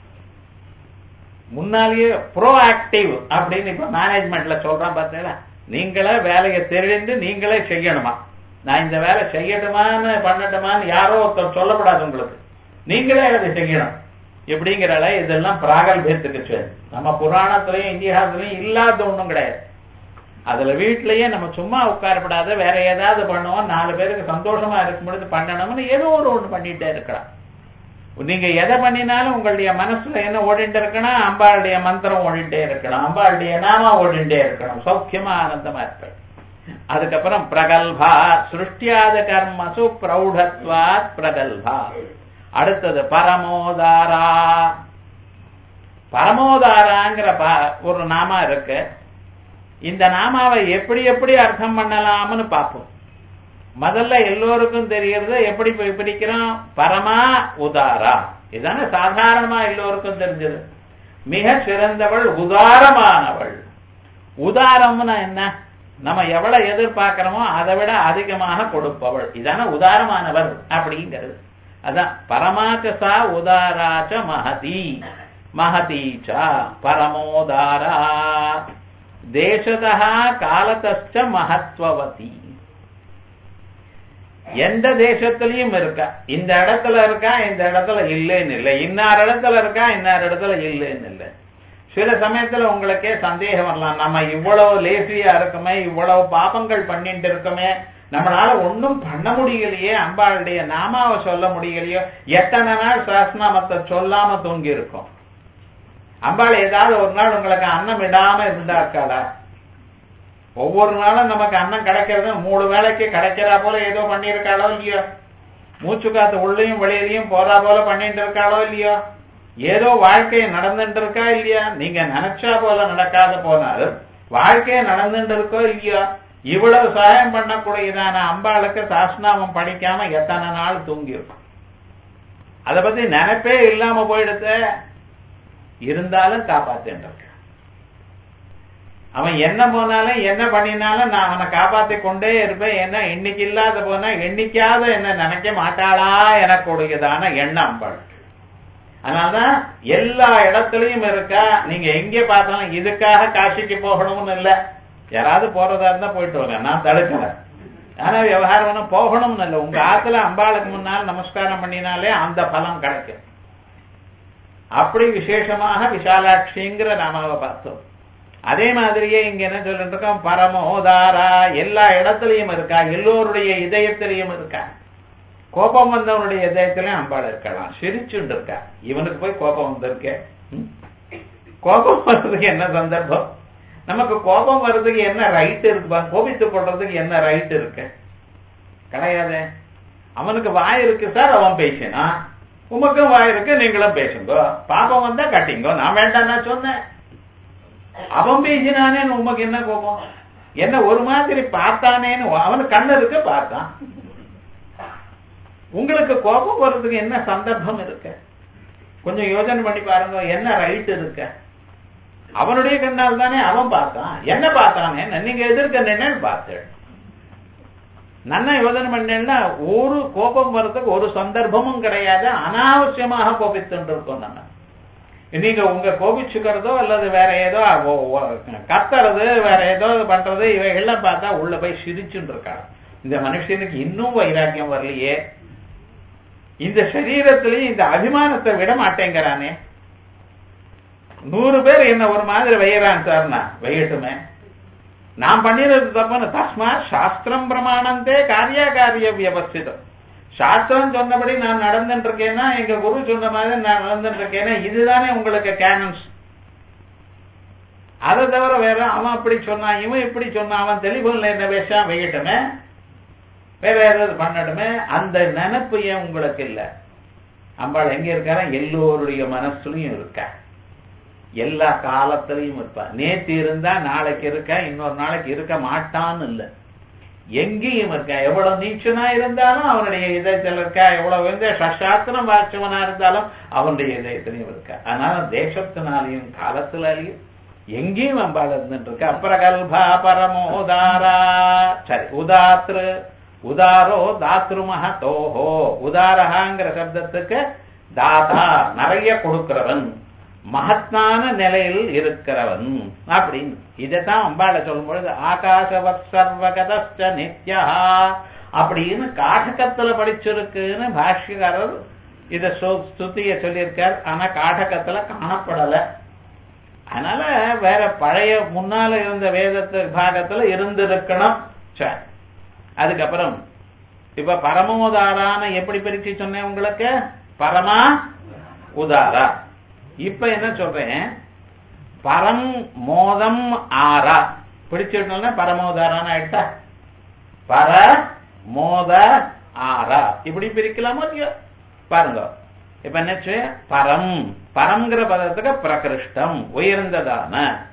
முன்னாலேயே ப்ரோ ஆக்டிவ் அப்படின்னு இப்ப மேனேஜ்மெண்ட்ல சொல்றேன் பார்த்தீங்களா நீங்களே வேலையை தெரிந்து நீங்களே செய்யணுமா நான் இந்த வேலை செய்யட்டுமான்னு பண்ணட்டுமான்னு யாரோ ஒருத்தர் சொல்லப்படாது உங்களுக்கு நீங்களே அதை செய்யணும் எப்படிங்கிறால இதெல்லாம் பிராகல்பியத்துக்கு செயல் நம்ம புராணத்திலையும் இந்தியாவிலையும் இல்லாத ஒண்ணும் கிடையாது அதுல வீட்லயே நம்ம சும்மா உட்காரப்படாத வேற ஏதாவது பண்ணுவோம் நாலு பேருக்கு சந்தோஷமா இருக்கும் பொழுது பண்ணணும்னு ஏதோ ஒரு ஒண்ணு பண்ணிட்டே இருக்கலாம் நீங்க எதை பண்ணினாலும் உங்களுடைய மனசுல என்ன ஓடிட்டு இருக்கணும் அம்பாளுடைய மந்திரம் ஓடிட்டே இருக்கணும் அம்பாளுடைய நாம ஓடிட்டே இருக்கணும் சௌக்கியமா ஆனந்தமா இருப்பேன் அதுக்கப்புறம் பிரகல்பா சிருஷ்டியாத கர்மசு பிரௌಢத்வாத் பிரகல்பா அடுத்தது பரமோதாரா பரமோதாராங்கிற ப- ஒரு நாமா இருக்கு இந்த நாமாவை எப்படி எப்படி அர்த்தம் பண்ணலாம்னு பார்ப்போம் முதல்ல எல்லோருக்கும் தெரியறது எப்படி போய் பிரிக்கிறோம் பரமா உதாரா இதுதானே சாதாரணமா எல்லோருக்கும் தெரிஞ்சது மிக சிறந்தவள் உதாரமானவள் உதாரம்னா என்ன நம்ம எவ்வளவு எதிர்பார்க்கிறோமோ அதை விட அதிகமாக கொடுப்பவள் இதான உதாரமானவர் அப்படிங்கிறது அதான் பரமாச்சசா உதாராச்ச மகதி மகதீச்சா பரமோதாரா தேசதா காலத்தச்ச மகத்வவதி எந்த தேசத்திலையும் இருக்கா இந்த இடத்துல இருக்கா இந்த இடத்துல இல்லைன்னு இல்லை இன்னார் இடத்துல இருக்கா இன்னார் இடத்துல இல்லைன்னு இல்லை சில சமயத்துல உங்களுக்கே சந்தேகம் வரலாம் நம்ம இவ்வளவு லேசியா இருக்குமே இவ்வளவு பாபங்கள் பண்ணிட்டு இருக்கோமே நம்மளால ஒண்ணும் பண்ண முடியலையே அம்பாளுடைய நாமாவை சொல்ல முடியலையோ எத்தனை நாள் சாஸ்நாமத்தை சொல்லாம தூங்கி இருக்கோம் அம்பாள் ஏதாவது ஒரு நாள் உங்களுக்கு அன்னம் விடாம இருந்தாக்காளா ஒவ்வொரு நாளும் நமக்கு அன்னம் கிடைக்கிறது மூணு வேளைக்கு கிடைக்கிறா போல ஏதோ பண்ணியிருக்காளோ இல்லையோ மூச்சு காத்து உள்ளேயும் வெளியிலையும் போறா போல பண்ணிட்டு இருக்காளோ இல்லையோ ஏதோ வாழ்க்கை நடந்துட்டு இருக்கா இல்லையா நீங்க நினைச்சா போல நடக்காத போனாலும் வாழ்க்கையை நடந்துட்டு இருக்கோ இல்லையோ இவ்வளவு சகாயம் பண்ணக்கூடியதான அம்பாளுக்கு சாஸ்நாமம் படிக்காம எத்தனை நாள் தூங்கி இருக்கும் அதை பத்தி நினைப்பே இல்லாம போயிடுத்து இருந்தாலும் காப்பாத்திட்டு இருக்க அவன் என்ன போனாலும் என்ன பண்ணினாலும் நான் அவனை காப்பாத்தி கொண்டே இருப்பேன் ஏன்னா இன்னைக்கு இல்லாத போனா என்னைக்காவது என்ன நினைக்க மாட்டாளா எனக்குடையதான எண்ணம் அம்பாள் அதனாலதான் எல்லா இடத்துலயும் இருக்கா நீங்க எங்க பார்த்தாலும் இதுக்காக காசிக்கு போகணும்னு இல்ல யாராவது போறதா இருந்தா போயிட்டு வாங்க நான் தடுக்கல ஆனா விவகாரம் ஒண்ணும் போகணும்னு இல்லை உங்க ஆத்துல அம்பாளுக்கு முன்னால் நமஸ்காரம் பண்ணினாலே அந்த பலம் கிடைக்கும் அப்படி விசேஷமாக விசாலாட்சிங்கிற நாமாவை பார்த்தோம் அதே மாதிரியே இங்க என்ன சொல்லிட்டு இருக்கோம் பரமோதாரா எல்லா இடத்துலயும் இருக்கா எல்லோருடைய இதயத்திலையும் இருக்கா கோபம் வந்தவனுடைய இதயத்திலையும் அம்பாள் இருக்கலாம் சிரிச்சுண்டு இருக்கா இவனுக்கு போய் கோபம் வந்திருக்க ம்? கோபம் வர்றதுக்கு என்ன சந்தர்ப்பம் நமக்கு கோபம் வர்றதுக்கு என்ன ரைட் இருக்கு கோபித்து கொள்றதுக்கு என்ன ரைட் இருக்கு கிடையாது அவனுக்கு வாய் இருக்கு சார் அவன் பேசினா உமக்கும் வாய் இருக்கு நீங்களும் பேசுங்க பாபம் வந்தா கட்டிங்க நான் வேண்டாம் நான் சொன்னேன் அவன் பேசினானே உமக்கு என்ன கோபம் என்ன ஒரு மாதிரி பார்த்தானேன்னு அவனுக்கு கண்ணு இருக்கு பார்த்தான் உங்களுக்கு கோபம் வர்றதுக்கு என்ன சந்தர்ப்பம் இருக்கு கொஞ்சம் யோசனை பண்ணி பாருங்க என்ன ரைட் இருக்கு அவனுடைய கண்ணால் தானே அவன் பார்த்தான் என்ன பார்த்தானே நீங்க எதிர்க்க நின்று பார்த்தேன் நன்னா யோசனை பண்ணேன்னா ஒரு கோபம் வர்றதுக்கு ஒரு சந்தர்ப்பமும் கிடையாது அனாவசியமாக கோபித்துட்டு இருக்கோம் நம்ம நீங்க உங்க கோபிச்சுக்கிறதோ அல்லது வேற ஏதோ கத்துறது வேற ஏதோ பண்றது இவைகள்லாம் பார்த்தா உள்ள போய் சிரிச்சுட்டு இருக்காங்க இந்த மனுஷனுக்கு இன்னும் வைராக்கியம் வரலையே இந்த சரீரத்திலையும் இந்த அபிமானத்தை விட மாட்டேங்கிறானே நூறு பேர் என்ன ஒரு மாதிரி வையறான் சார்னா வையட்டுமே நான் பண்ணிடுறது தப்புன்னு தஸ்மா சாஸ்திரம் பிரமாணந்தே காரியா காரிய வியவஸ்திதம் சாஸ்திரம் சொன்னபடி நான் நடந்துட்டு இருக்கேன்னா எங்க குரு சொன்ன மாதிரி நான் நடந்துட்டு இருக்கேன்னா இதுதானே உங்களுக்கு கேனன்ஸ் அதை தவிர வேற அவன் அப்படி சொன்னான் இவன் இப்படி சொன்னான் அவன் டெலிபோன்ல என்ன பேசா வைக்கட்டுமே வேற ஏதாவது பண்ணட்டுமே அந்த நினைப்பு ஏன் உங்களுக்கு இல்ல அம்பாள் எங்க இருக்காரா எல்லோருடைய மனசுலயும் இருக்கா எல்லா காலத்திலையும் இருப்பா நேத்து இருந்தா நாளைக்கு இருக்க இன்னொரு நாளைக்கு இருக்க மாட்டான்னு இல்ல எங்கேயும் இருக்கா எவ்வளவு நீச்சனா இருந்தாலும் அவனுடைய இதயத்தில் இருக்கா எவ்வளவு வந்து சாஸ்திரம் வாட்சவனா இருந்தாலும் அவனுடைய இதயத்திலையும் இருக்கா அதனால தேசத்தினாலையும் காலத்தினாலையும் எங்கேயும் அம்பாள் இருந்துட்டு இருக்கா அப்புறகல்பா பரமோதாரா சரி உதாத்ரு உதாரோ தாத்ரு மகத்தோஹோ உதாரகாங்கிற சப்தத்துக்கு தாதா நிறைய கொடுக்கிறவன் மகத்தான நிலையில் இருக்கிறவன் அப்படின்னு இதைத்தான் அம்பாளை சொல்லும் பொழுது ஆகாசவத் சர்வகதஸ்ட நித்யா அப்படின்னு காடகத்துல படிச்சிருக்குன்னு பாஷ்யக்காரர் இத ஸ்துதிய சொல்லியிருக்கார் ஆனா காடகத்துல காணப்படல அதனால வேற பழைய முன்னால இருந்த வேதத்து பாகத்துல இருந்திருக்கணும் சரி அதுக்கப்புறம் இப்ப பரமோதாரான எப்படி பிரிச்சு சொன்னேன் உங்களுக்கு பரமா உதாரா இப்ப என்ன சொல்றேன் பரம் மோதம் ஆரா பிடிச்சிட்டோம்னா பரமோதாரான ஆயிட்டா பர மோத ஆரா இப்படி பிரிக்கலாமோ இல்லையோ பாருங்க இப்ப என்னச்சு பரம் பரம்ங்கிற பதத்துக்கு பிரகிருஷ்டம் உயர்ந்ததான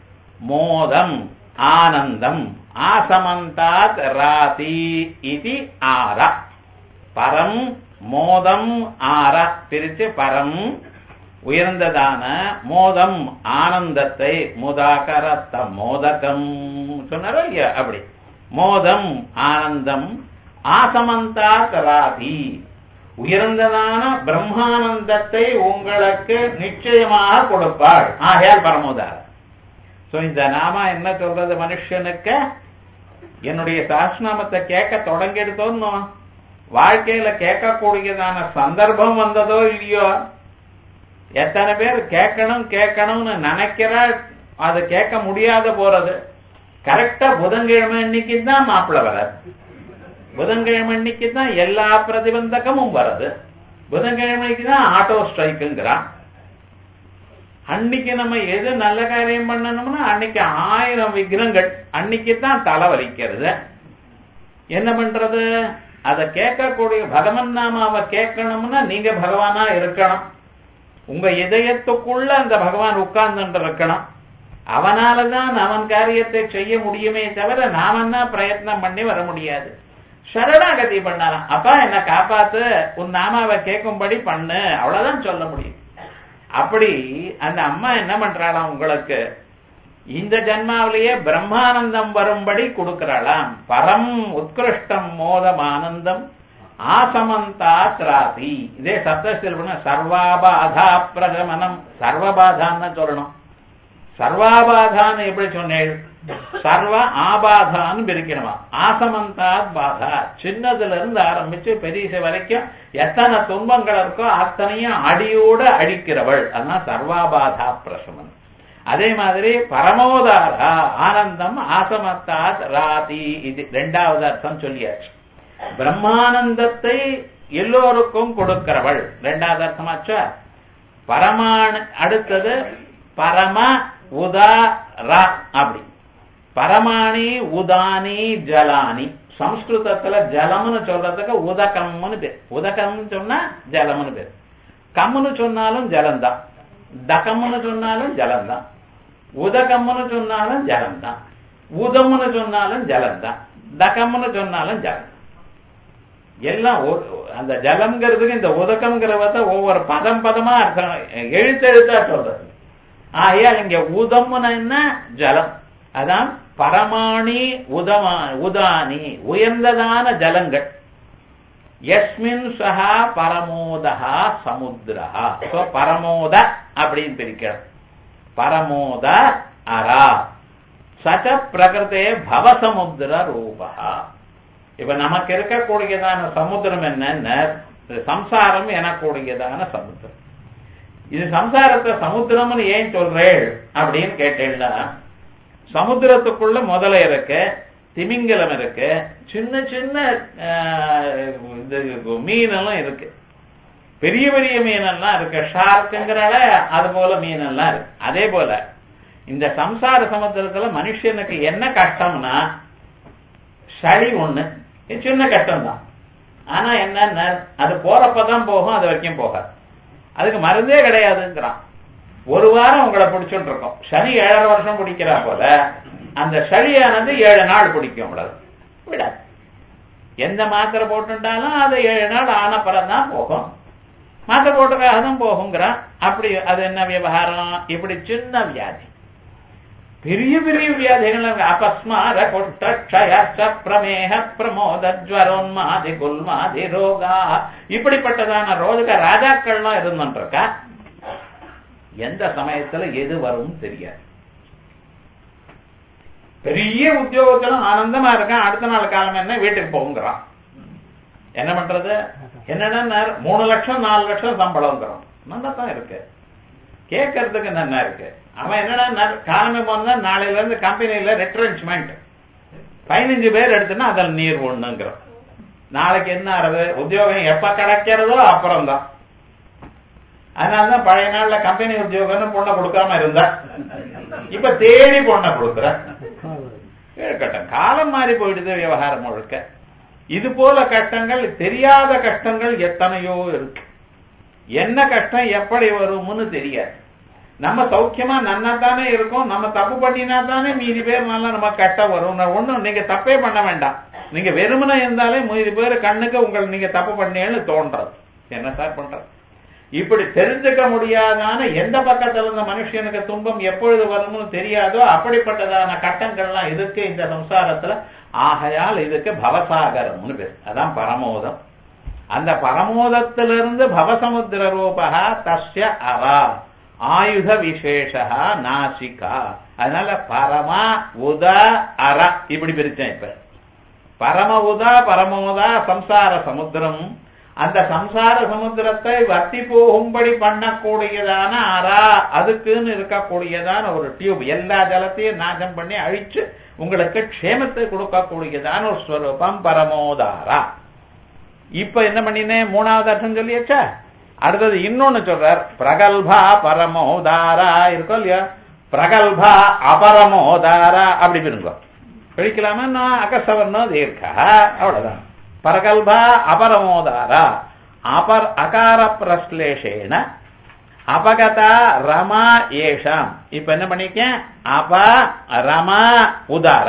மோதம் ஆனந்தம் ஆசமந்தாத் ராதி இது ஆரா பரம் மோதம் ஆரா பிரிச்சு பரம் உயர்ந்ததான மோதம் ஆனந்தத்தை முதாகரத்த மோதகம் சொன்னாரோ இல்லையா அப்படி மோதம் ஆனந்தம் ஆசமந்தாத் ராதி உயர்ந்ததான பிரம்மானந்தத்தை உங்களுக்கு நிச்சயமாக கொடுப்பாள் ஆகையால் பரமோதார் சோ இந்த நாம என்ன சொல்றது மனுஷனுக்கு என்னுடைய சாஸ்நாமத்தை கேட்க தொடங்கிடுதோன்னு வாழ்க்கையில கேட்கக்கூடியதான சந்தர்ப்பம் வந்ததோ இல்லையோ எத்தனை பேர் கேட்கணும் கேட்கணும்னு நினைக்கிறா அது கேட்க முடியாத போறது கரெக்டா புதன்கிழமை அன்னைக்கு தான் மாப்பிள்ள வராது புதன்கிழமை அன்னைக்கு தான் எல்லா பிரதிபந்தகமும் வருது புதன்கிழமைக்கு தான் ஆட்டோ ஸ்ட்ரைக்குங்கிறான் அன்னைக்கு நம்ம எது நல்ல காரியம் பண்ணணும்னா அன்னைக்கு ஆயிரம் விக்கிரங்கள் அன்னைக்கு தான் தலை வலிக்கிறது என்ன பண்றது அதை கேட்கக்கூடிய பகவன் நாமாவை கேட்கணும்னா நீங்க பகவானா இருக்கணும் உங்க இதயத்துக்குள்ள அந்த பகவான் உட்கார்ந்து இருக்கணும் அவனாலதான் அவன் காரியத்தை செய்ய முடியுமே தவிர நாமன்னா பிரயத்னம் பண்ணி வர முடியாது சரணாகதி பண்ணலாம் அப்பா என்ன காப்பாத்து உன் நாமாவை கேட்கும்படி பண்ணு அவ்வளவுதான் சொல்ல முடியும் அப்படி அந்த அம்மா என்ன பண்றாளாம் உங்களுக்கு இந்த ஜன்மாவிலேயே பிரம்மானந்தம் வரும்படி கொடுக்கிறாளாம் பரம் உத்கிருஷ்டம் மோதம் ஆனந்தம் ஆசமந்தாத் ராதி இதே சப்தத்தில் சர்வாபாதா பிரகமனம் சர்வபாதான்னு சொல்லணும் சர்வாபாதான்னு எப்படி சொன்னேன் சர்வ ஆபாதான்னு பிரிக்கணுமா ஆசமந்தாத் பாதா சின்னதுல இருந்து ஆரம்பிச்சு பெரிய வரைக்கும் எத்தனை துன்பங்கள் இருக்கோ அத்தனையும் அடியோட அழிக்கிறவள் அதான் சர்வாபாதா பிரசமன் அதே மாதிரி பரமோதாரா ஆனந்தம் ஆசமத்தாத் ராதி இது ரெண்டாவது அர்த்தம் சொல்லியாச்சு பிரம்மானந்தத்தை எல்லோருக்கும் கொடுக்கிறவள் ரெண்டாவது அர்த்தமாச்சா பரமான அடுத்தது பரம உதாரா அப்படி பரமாணி உதானி ஜலானி சம்ஸ்கிருதத்துல ஜலம்னு சொல்றதுக்கு உதகம்னு பேர் உதகம்னு சொன்னா ஜலம்னு பேர் கம்முன்னு சொன்னாலும் ஜலம்தான் தகம்னு சொன்னாலும் ஜலம்தான் உதகம்னு சொன்னாலும் ஜலம்தான் உதம்னு சொன்னாலும் ஜலம்தான் தகம்னு சொன்னாலும் ஜலம் எல்லாம் ஒரு- அந்த ஜலம்ங்கிறதுக்கு இந்த உதகம்ங்கிறத ஒவ்வொரு பதம் பதமா அர்த்தம் எழுத்து எழுத்தா சொல்றது ஆகையால் இங்க உதம்னு என்ன ஜலம் அதான் பரமாணி உதமா உதானி உயர்ந்ததான ஜலங்கள் எஸ்மின் சஹா பரமோதா சமுத்திரா So, பரமோத அப்படின்னு பிரிக்கிறோம் பரமோத அரா சச்ச பிரகிருதே பவசமுத்திர ரூபா இப்ப நமக்கு இருக்கக்கூடியதான சமுத்திரம் என்னன்னா சம்சாரம் எனக்கூடியதான சமுத்திரம் இது சம்சாரத்தை சமுத்திரம்னு ஏன் சொல்றேள் அப்படின்னு கேட்டேன்னா சமுத்திரத்துக்குள்ள முதலை இருக்கு திமிங்கலம் இருக்கு சின்ன சின்ன ஆஹ், இது மீனெல்லாம் இருக்கு பெரிய பெரிய மீனெல்லாம் இருக்கு ஷார்க்குங்கிறால அது போல மீனெல்லாம் இருக்கு அதே போல இந்த சம்சார சமுத்திரத்துல மனுஷனுக்கு என்ன கஷ்டம்னா சளி ஒண்ணு இது சின்ன கஷ்டம் தான் ஆனா என்ன அது போறப்பதான் போகும் அது வரைக்கும் போகாது அதுக்கு மருந்தே கிடையாதுங்கிறான் ஒரு வாரம் உங்களை பிடிச்சுட்டு இருக்கோம் சனி ஏழரை வருஷம் பிடிக்கிறா போல அந்த சளியானது ஏழு நாள் பிடிக்கும் அவ்வளவு விடாது எந்த மாத்திரை போட்டுட்டாலும் அது ஏழு நாள் ஆன தான் போகும் மாத்திரை போட்டுக்காக தான் போகுங்கிறான் அப்படி அது என்ன விவகாரம் இப்படி சின்ன வியாதி பெரிய பெரிய வியாதிகள் இருக்கு. அபஸ்மார கொட்ட க்ஷயச்ச பிரமேக பிரமோத ஜ்வரோன்மாதி குல்மாதி ரோகா இப்படிப்பட்டதான ரோக ராஜாக்கள்லாம் இருந்துருக்கா எந்த சமயத்துல எது வரும் தெரியாது பெரிய உத்தியோகத்திலும் ஆனந்தமா இருக்கான் அடுத்த நாள் காலம் என்ன வீட்டுக்கு போகுங்கிறான் என்ன பண்றது என்னன்னா மூணு லட்சம் நாலு லட்சம் சம்பளம்ங்கிறான் நல்லா தான் இருக்கு கேட்கறதுக்கு நல்லா இருக்கு அவன் என்னன்னா காலமே போனா நாளையில இருந்து கம்பெனியில ரெட்ரென்ச்மெண்ட் பதினஞ்சு பேர் எடுத்துன்னா அதில் நீர் ஒண்ணுங்கிறான் நாளைக்கு என்ன ஆறது உத்தியோகம் எப்ப கிடைக்கிறதோ அப்புறம்தான் அதனாலதான் பழைய நாள்ல கம்பெனி உத்தியோகம்னு பொண்ணை கொடுக்காம இருந்தா இப்ப தேடி பொண்ணை கொடுக்குற இருக்கட்டும் காலம் மாறி போயிடுது விவகாரம் முழுக்க இது போல கஷ்டங்கள் தெரியாத கஷ்டங்கள் எத்தனையோ இருக்கு என்ன கஷ்டம் எப்படி வரும்னு தெரியாது நம்ம சௌக்கியமா நன்னா தானே இருக்கோம் நம்ம தப்பு பண்ணினா தானே மீதி பேர் நல்லா நம்ம கஷ்டம் வரும் நான் ஒண்ணும் நீங்க தப்பே பண்ண வேண்டாம் நீங்க வெறுமனை இருந்தாலே மீதி பேர் கண்ணுக்கு உங்கள் நீங்க தப்பு பண்ணேன்னு தோன்றது என்ன சார் பண்றது இப்படி தெரிஞ்சுக்க முடியாதான எந்த பக்கத்துல இருந்த மனுஷனுக்கு துன்பம் எப்பொழுது வரும்னு தெரியாதோ அப்படிப்பட்டதான கட்டங்கள்லாம் இருக்கு இந்த சம்சாரத்துல ஆகையால் இதுக்கு பவசாகரம்னு பேர் அதான் பரமோதம் அந்த பரமோதத்திலிருந்து பவசமுத்திர ரூபா தஸ்ய அரா ஆயுத விசேஷா நாசிகா அதனால பரமா உத அர இப்படி பிரிச்சேன் இப்ப பரம உதா பரமோதா சம்சார சமுத்திரம் அந்த சம்சார சமுத்திரத்தை வத்தி போகும்படி பண்ணக்கூடியதான அரா அதுக்குன்னு இருக்கக்கூடியதான ஒரு டியூப் எல்லா ஜலத்தையும் நாசம் பண்ணி அழிச்சு உங்களுக்கு க்ஷேமத்தை கொடுக்கக்கூடியதான ஒரு ஸ்வரூபம் பரமோதாரா இப்ப என்ன பண்ணினேன் மூணாவது அர்த்தம் சொல்லியாச்சா அடுத்தது இன்னொன்னு சொல்றார் பிரகல்பா பரமோதாரா இருக்கோ இல்லையா பிரகல்பா அபரமோதாரா அப்படி பிரிங்கோ பிடிக்கலாமா நான் அகசவர்ணோ தீர்க்கா அவ்வளவுதான் பரகல்பா அபரமோதாரா அபர் அகார பிரஸ்லேஷேன அபகதா ரமா ஏஷாம் இப்ப என்ன பண்ணிக்க அப ரமா உதார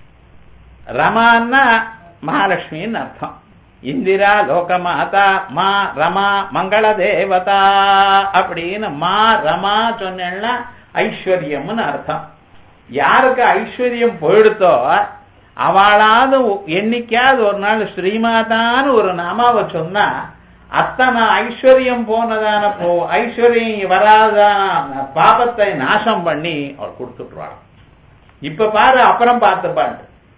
ரமான்னா மகாலட்சுமின்னு அர்த்தம் இந்திரா லோகமாதா மா ரமா மங்கள தேவதா அப்படின்னு மா ரமா சொன்னா ஐஸ்வர்யம்னு அர்த்தம் யாருக்கு ஐஸ்வர்யம் போயிடுத்தோ அவளாவது என்னைக்காவது ஒரு நாள் ஸ்ரீமாதான்னு ஒரு நாமாவை சொன்னா அத்தனை ஐஸ்வர்யம் போனதான போ ஐஸ்வர்யம் வராதான பாபத்தை நாசம் பண்ணி அவள் கொடுத்துட்டுருவாள் இப்ப பாரு அப்புறம் பார்த்துப்பாண்டு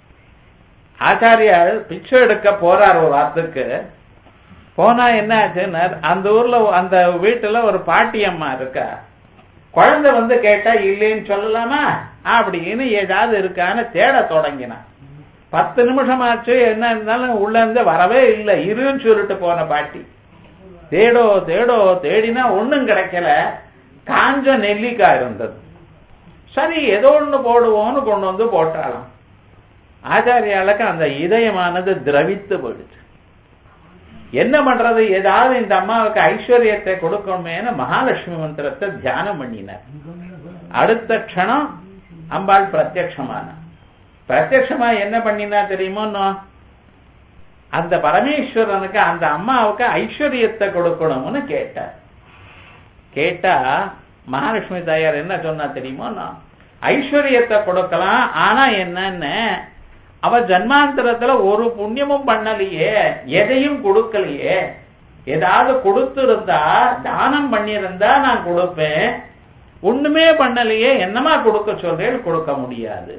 ஆச்சாரியார் பிச்சை எடுக்க போறார் ஒரு வாரத்துக்கு போனா என்ன ஆச்சுன்னா அந்த ஊர்ல அந்த வீட்டுல ஒரு பாட்டி அம்மா இருக்கா குழந்தை வந்து கேட்டா இல்லைன்னு சொல்லலாமா அப்படின்னு ஏதாவது இருக்கான்னு தேட தொடங்கினான் பத்து நிமிஷம் ஆச்சு என்ன இருந்தாலும் உள்ள இருந்து வரவே இல்லை இருன்னு சொல்லிட்டு போன பாட்டி தேடோ தேடோ தேடினா ஒண்ணும் கிடைக்கல காஞ்ச நெல்லிக்காய் இருந்தது சரி ஏதோ ஒண்ணு போடுவோம்னு கொண்டு வந்து போட்டாலாம் ஆச்சாரியாளுக்கு அந்த இதயமானது திரவித்து போயிடுச்சு என்ன பண்றது ஏதாவது இந்த அம்மாவுக்கு ஐஸ்வர்யத்தை கொடுக்கணுமேனு மகாலட்சுமி மந்திரத்தை தியானம் பண்ணினார் அடுத்த க்ஷணம் அம்பாள் பிரத்யக்ஷமான பிரத்யக்ஷமா என்ன பண்ணினா தெரியுமோ அந்த பரமேஸ்வரனுக்கு அந்த அம்மாவுக்கு ஐஸ்வர்யத்தை கொடுக்கணும்னு கேட்டார் கேட்டா மகாலட்சுமி தாயார் என்ன சொன்னா தெரியுமோ ஐஸ்வர்யத்தை கொடுக்கலாம் ஆனா என்னன்னு அவ ஜன்மாந்தரத்துல ஒரு புண்ணியமும் பண்ணலையே எதையும் கொடுக்கலையே ஏதாவது கொடுத்திருந்தா தானம் பண்ணியிருந்தா நான் கொடுப்பேன் ஒண்ணுமே பண்ணலையே என்னமா கொடுக்க சொல்றேன் கொடுக்க முடியாது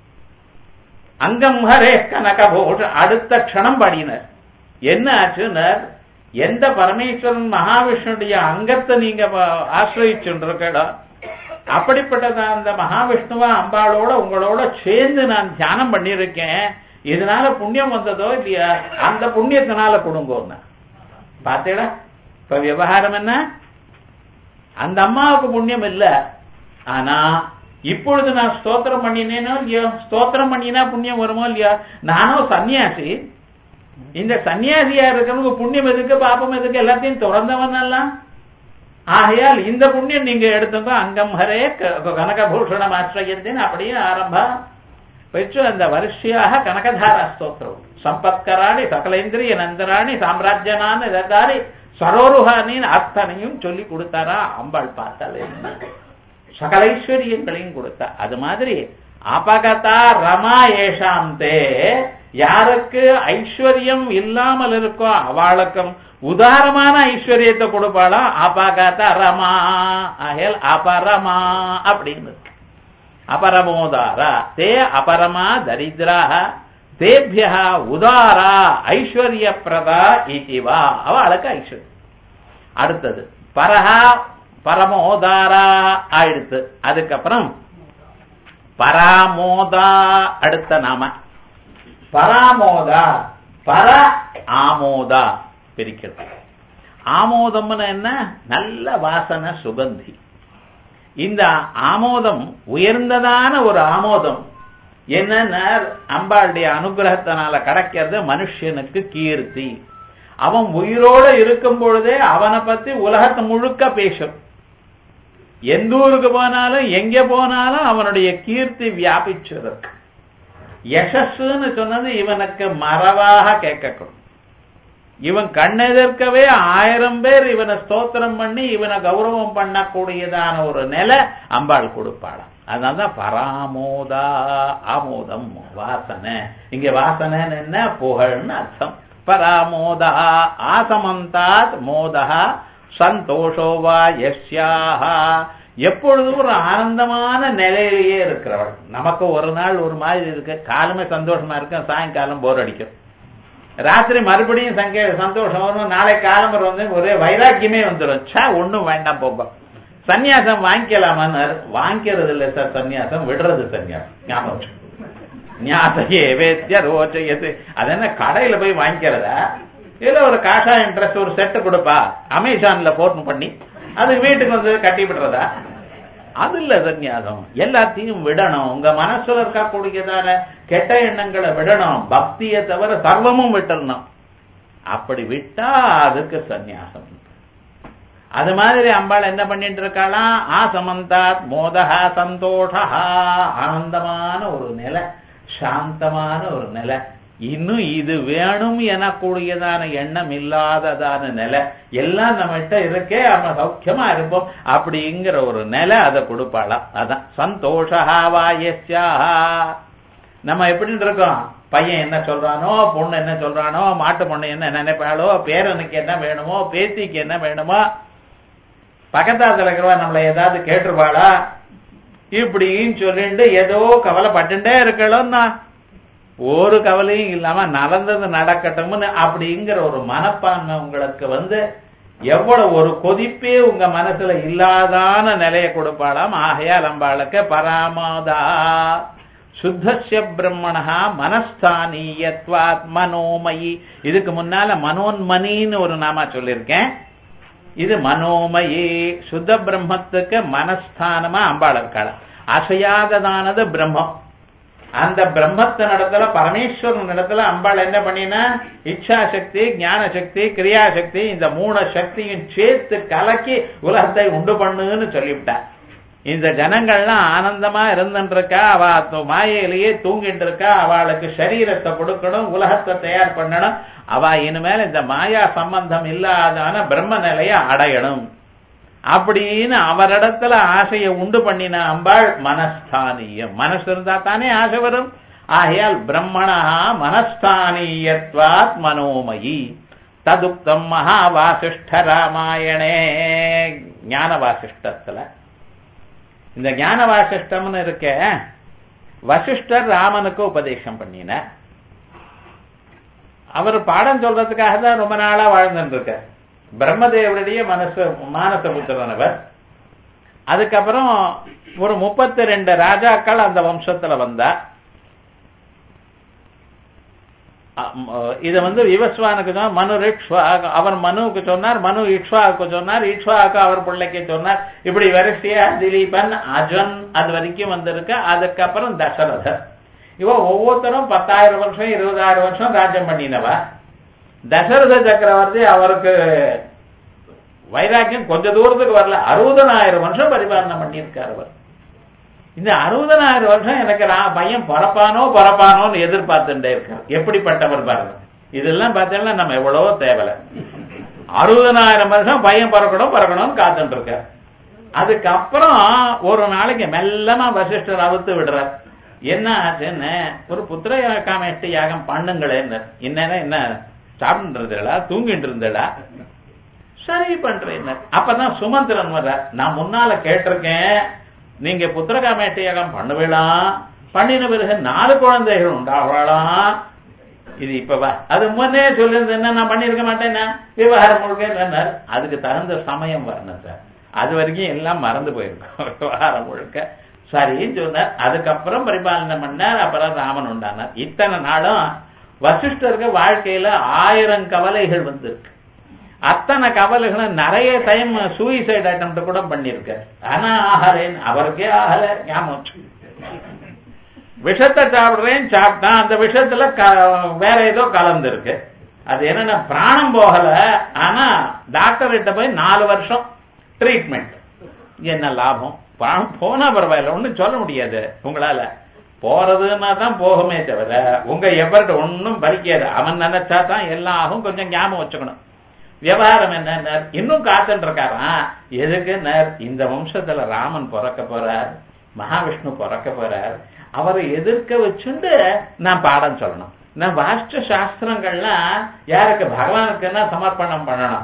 அங்கம் ஹரே கனகபோஷ அடுத்த க்ஷணம் பாடினர் என்ன ஆச்சுனர் எந்த பரமேஸ்வரன் மகாவிஷ்ணுடைய அங்கத்தை நீங்க ஆசிரிச்சுருக்கடா அப்படிப்பட்டத அந்த மகாவிஷ்ணுவா அம்பாளோட உங்களோட சேர்ந்து நான் தியானம் பண்ணியிருக்கேன் இதனால புண்ணியம் வந்ததோ இல்லையா அந்த புண்ணியத்தினால கொடுங்கோன்னா பார்த்தேடா இப்ப விவகாரம் என்ன அந்த அம்மாவுக்கு புண்ணியம் இல்ல ஆனா இப்பொழுது நான் ஸ்தோத்திரம் பண்ணினேனோ இல்லையோ ஸ்தோத்திரம் பண்ணினா புண்ணியம் வருமோ இல்லையா நானும் சன்னியாசி இந்த சன்னியாசியா இருக்கிறவங்க புண்ணியம் எதுக்கு பாப்பம் எதுக்கு எல்லாத்தையும் திறந்தவன் எல்லாம் ஆகையால் இந்த புண்ணியம் நீங்க எடுத்துங்க அங்கம் ஹரே கனகபூஷணம் ஆசிரியத்தின் அப்படியே ஆரம்பா வச்சு அந்த வரிசையாக கனகதாரா ஸ்தோத்திரம் சம்பத்கராணி சகலேந்திரிய நந்தராணி சாம்ராஜ்யனான இததாரி சரோருகானின் அத்தனையும் சொல்லி கொடுத்தாரா அம்பாள் பார்த்தாலே சகல ஐஸ்வர்யங்களையும் கொடுத்தா அது மாதிரி அபகதா ரமா ஏஷாம் தே யாருக்கு ஐஸ்வர்யம் இல்லாமல் இருக்கோ அவளுக்கும் உதாரமான ஐஸ்வர்யத்தை கொடுப்பாளா அபகத ரமா ஆகல் அபரமா அப்படின்னு அபரமோதாரா தே அபரமா தரித்ரா தேபியா உதாரா ஐஸ்வர்ய பிரதா இதிவா அவளுக்கு ஐஸ்வர்யம் அடுத்தது பரஹா பரமோதாரா ஆயிடுத்து அதுக்கப்புறம் பராமோதா அடுத்த நாம பராமோதா பர ஆமோதா பிரிக்கிறது ஆமோதம்னு என்ன நல்ல வாசனை சுகந்தி இந்த ஆமோதம் உயர்ந்ததான ஒரு ஆமோதம் என்னன்னா அம்பாளுடைய அனுகிரகத்தினால கிடைக்கிறது மனுஷனுக்கு கீர்த்தி அவன் உயிரோட இருக்கும் பொழுதே அவனை பத்தி உலகத்தை முழுக்க பேசும் எந்த ஊருக்கு போனாலும் எங்க போனாலும் அவனுடைய கீர்த்தி வியாபிச்சிருக்கு யசஸ்ன்னு சொன்னது இவனுக்கு மறவாக கேட்கக்கூடும் இவன் கண்ணெதிர்க்கவே ஆயிரம் பேர் இவனை ஸ்தோத்திரம் பண்ணி இவனை கௌரவம் பண்ணக்கூடியதான ஒரு நிலை அம்பாள் கொடுப்பாளாம் அதனால்தான் பராமோதா ஆமோதம் வாசனை இங்க வாசனைன்னு என்ன புகழ்னு அர்த்தம் பராமோதா ஆசமந்தாத் மோதா சந்தோஷோவா எஸ்யாஹா எப்பொழுதும் ஒரு ஆனந்தமான நிலையிலேயே இருக்கிறவள் நமக்கு ஒரு நாள் ஒரு மாதிரி இருக்கு காலமே சந்தோஷமா இருக்கு சாயங்காலம் போர் அடிக்கும் ராத்திரி மறுபடியும் சங்கே சந்தோஷம் வரும் நாளை காலம் வந்து ஒரே வைராக்கியமே வந்துடும் சா ஒண்ணும் வேண்டாம் போப்பா சன்னியாசம் வாங்கிக்கலாமான்னு வாங்கிக்கிறது இல்லை சார் சன்னியாசம் விடுறது சன்னியாசம் ஞாபகம் ஞாபகே வேத்திய ரோச்சயது அது என்ன கடையில போய் வாங்கிக்கிறதா இல்ல ஒரு காஷாயம் ட்ரெஸ் ஒரு செட்டு கொடுப்பா அமேசான்ல போர்ன் பண்ணி அது வீட்டுக்கு வந்து கட்டி விடுறதா அது இல்ல சன்னியாசம் எல்லாத்தையும் விடணும் உங்க மனசுல இருக்கக்கூடியதான கெட்ட எண்ணங்களை விடணும் பக்தியை தவிர சர்வமும் விட்டுறணும் அப்படி விட்டா அதுக்கு சந்நியாசம் அது மாதிரி அம்பாள் என்ன பண்ணிட்டு இருக்காளாம் ஆசமந்தாத் மோதகா சந்தோஷா ஆனந்தமான ஒரு நிலை சாந்தமான ஒரு நிலை இன்னும் இது வேணும் எனக்கூடியதான எண்ணம் இல்லாததான நிலை எல்லாம் நம்மகிட்ட இருக்கே நம்ம சௌக்கியமா இருப்போம் அப்படிங்கிற ஒரு நிலை அதை கொடுப்பாளாம் அதான் சந்தோஷா வாயஸ்யா நம்ம எப்படி இருக்கோம் பையன் என்ன சொல்றானோ பொண்ணு என்ன சொல்றானோ மாட்டு பொண்ணு என்ன நினைப்பாளோ பேரனுக்கு என்ன வேணுமோ பேத்திக்கு என்ன வேணுமோ பக்கத்தாத்துல இருக்கிறவா நம்மளை ஏதாவது கேட்டுருவாளா இப்படின்னு சொல்லிட்டு ஏதோ கவலைப்பட்டுட்டே இருக்கணும்னா ஒரு கவலையும் இல்லாம நடந்தது நடக்கட்டும்னு அப்படிங்கிற ஒரு மனப்பான்மை உங்களுக்கு வந்து எவ்வளவு ஒரு கொதிப்பே உங்க மனசுல இல்லாதான நிலையை கொடுப்பாளாம் ஆகையால் அம்பாளுக்கு பராமாதா சுத்தசிய பிரம்மணா மனஸ்தானீயத்வாத் மனோமயி இதுக்கு முன்னால மனோன்மணின்னு ஒரு நாமா சொல்லியிருக்கேன் இது மனோமயி சுத்த பிரம்மத்துக்கு மனஸ்தானமா அம்பாள் இருக்காள் அசையாததானது பிரம்மம் அந்த பிரம்மத்தின் இடத்துல பரமேஸ்வரன் இடத்துல அம்பாள் என்ன பண்ணினா இச்சா சக்தி ஞான சக்தி கிரியா சக்தி இந்த மூணு சக்தியும் சேர்த்து கலக்கி உலகத்தை உண்டு பண்ணுன்னு சொல்லிவிட்டா இந்த ஜனங்கள்லாம் ஆனந்தமா இருந்துட்டு இருக்கா அவ து- மாயையிலேயே தூங்கிட்டு இருக்கா அவளுக்கு சரீரத்தை கொடுக்கணும் உலகத்தை தயார் பண்ணணும் அவ இனிமேல் இந்த மாயா சம்பந்தம் இல்லாதான பிரம்ம நிலையை அடையணும் அப்படின்னு அவரிடத்துல ஆசையை உண்டு பண்ணின அம்பாள் மனஸ்தானியம் மனசு இருந்தா தானே ஆசை வரும் ஆகையால் பிரம்மணா மனஸ்தானியத்வாத் மனோமயி ததுப்தம் மகாவாசிஷ்ட ராமாயணே ஞான வாசிஷ்டத்துல இந்த ஞான வாசிஷ்டம்னு இருக்க வசிஷ்டர் ராமனுக்கு உபதேசம் பண்ணினார் அவர் பாடம் சொல்றதுக்காக தான் ரொம்ப நாளா வாழ்ந்துட்டு இருக்கார் பிரம்மதேவருடைய மனசு மானச புத்திரனவர் அதுக்கப்புறம் ஒரு முப்பத்தி ரெண்டு ராஜாக்கள் அந்த வம்சத்துல வந்தா இத வந்து விவஸ்வானுக்கு சொன்னார் மனு ரிக்ஷ்வா அவர் மனுவுக்கு சொன்னார் மனு இக்ஷ்வாவுக்கு சொன்னார் இக்ஷ்வாவுக்கு அவர் பிள்ளைக்கு சொன்னார் இப்படி வரிசையா திலீபன் அஜன் அது வரைக்கும் வந்திருக்கு அதுக்கப்புறம் தசரதர் இவ ஒவ்வொருத்தரும் பத்தாயிரம் வருஷம் இருபதாயிரம் வருஷம் ராஜ்யம் பண்ணினவா தசரத சக்கரவர்த்தி அவருக்கு வைராக்கியம் கொஞ்ச தூரத்துக்கு வரல அறுபதனாயிரம் வருஷம் பரிபாலனை பண்ணியிருக்கார் அவர் இந்த அறுபதனாயிரம் வருஷம் எனக்கு நான் பையன் பிறப்பானோ பிறப்பானோன்னு எதிர்பார்த்துட்டே இருக்கார் எப்படிப்பட்டவர் பாருங்க இதெல்லாம் பார்த்தீங்கன்னா நம்ம எவ்வளவோ தேவலை அறுபதனாயிரம் வருஷம் பையன் பிறக்கணும் பிறக்கணும்னு காத்துட்டு இருக்கார் அதுக்கப்புறம் ஒரு நாளைக்கு மெல்லமா வசிஷ்டர் அவுத்து விடுறார் என்ன ஆச்சுன்னு ஒரு புத்திர காமேஷ்டி யாகம் பண்ணுங்களேன்னு என்னன்னா என்ன சாப்பிட்டு இருந்தடா தூங்கிட்டு இருந்தடா சரி பண்றேன் அப்பதான் சுமந்திரன் வர்ற நான் முன்னால கேட்டிருக்கேன் நீங்க புத்திரகாமேஷ்டி யாகம் பண்ணுவீலாம் பண்ணின பிறகு நாலு குழந்தைகள் உண்டாகலாம் இது இப்பவா அது முன்னே சொல்லியிருந்தேன்னா நான் பண்ணிருக்க மாட்டேன்னா விவகாரம் முழுக்க என்ன அதுக்கு தகுந்த சமயம் வரணும் சார் அது வரைக்கும் எல்லாம் மறந்து போயிருக்கும் விவகாரம் முழுக்க சரின்னு சொன்னார் அதுக்கப்புறம் பரிபாலனை பண்ணார் அப்புறம் ராமன் உண்டானார் இத்தனை நாளும் வசிஷ்டருக்கு வாழ்க்கையில ஆயிரம் கவலைகள் வந்திருக்கு அத்தனை கவலைகளும் நிறைய டைம் சூயிசைட் அட்டம் கூட பண்ணிருக்காரு ஆனா ஆகலேன் அவருக்கே ஆகல ஞாபகம் விஷத்தை சாப்பிடுறேன் சாப்பிட்டான் அந்த விஷத்துல வேற ஏதோ கலந்துருக்கு அது என்னன்னா பிராணம் போகல ஆனா டாக்டர் கிட்ட போய் நாலு வருஷம் ட்ரீட்மெண்ட் என்ன லாபம் பணம் போனா பரவாயில்ல ஒண்ணும் சொல்ல முடியாது உங்களால போறதுன்னா தான் போகுமே தவிர உங்க எவர்கிட்ட ஒன்னும் பலிக்காது அவன் நினைச்சா தான் எல்லாம் ஆகும் கொஞ்சம் ஞாபகம் வச்சுக்கணும் விவகாரம் என்ன இன்னும் காத்துட்டு இருக்காராம் எதுக்கு இந்த வம்சத்துல ராமன் பிறக்க போறார் மகாவிஷ்ணு பிறக்க போறார் அவரை எதிர்க்க வச்சுட்டு நான் பாடம் சொல்லணும் நான் வாஷ்ட சாஸ்திரங்கள்லாம் யாருக்கு பகவானுக்குன்னா சமர்ப்பணம் பண்ணணும்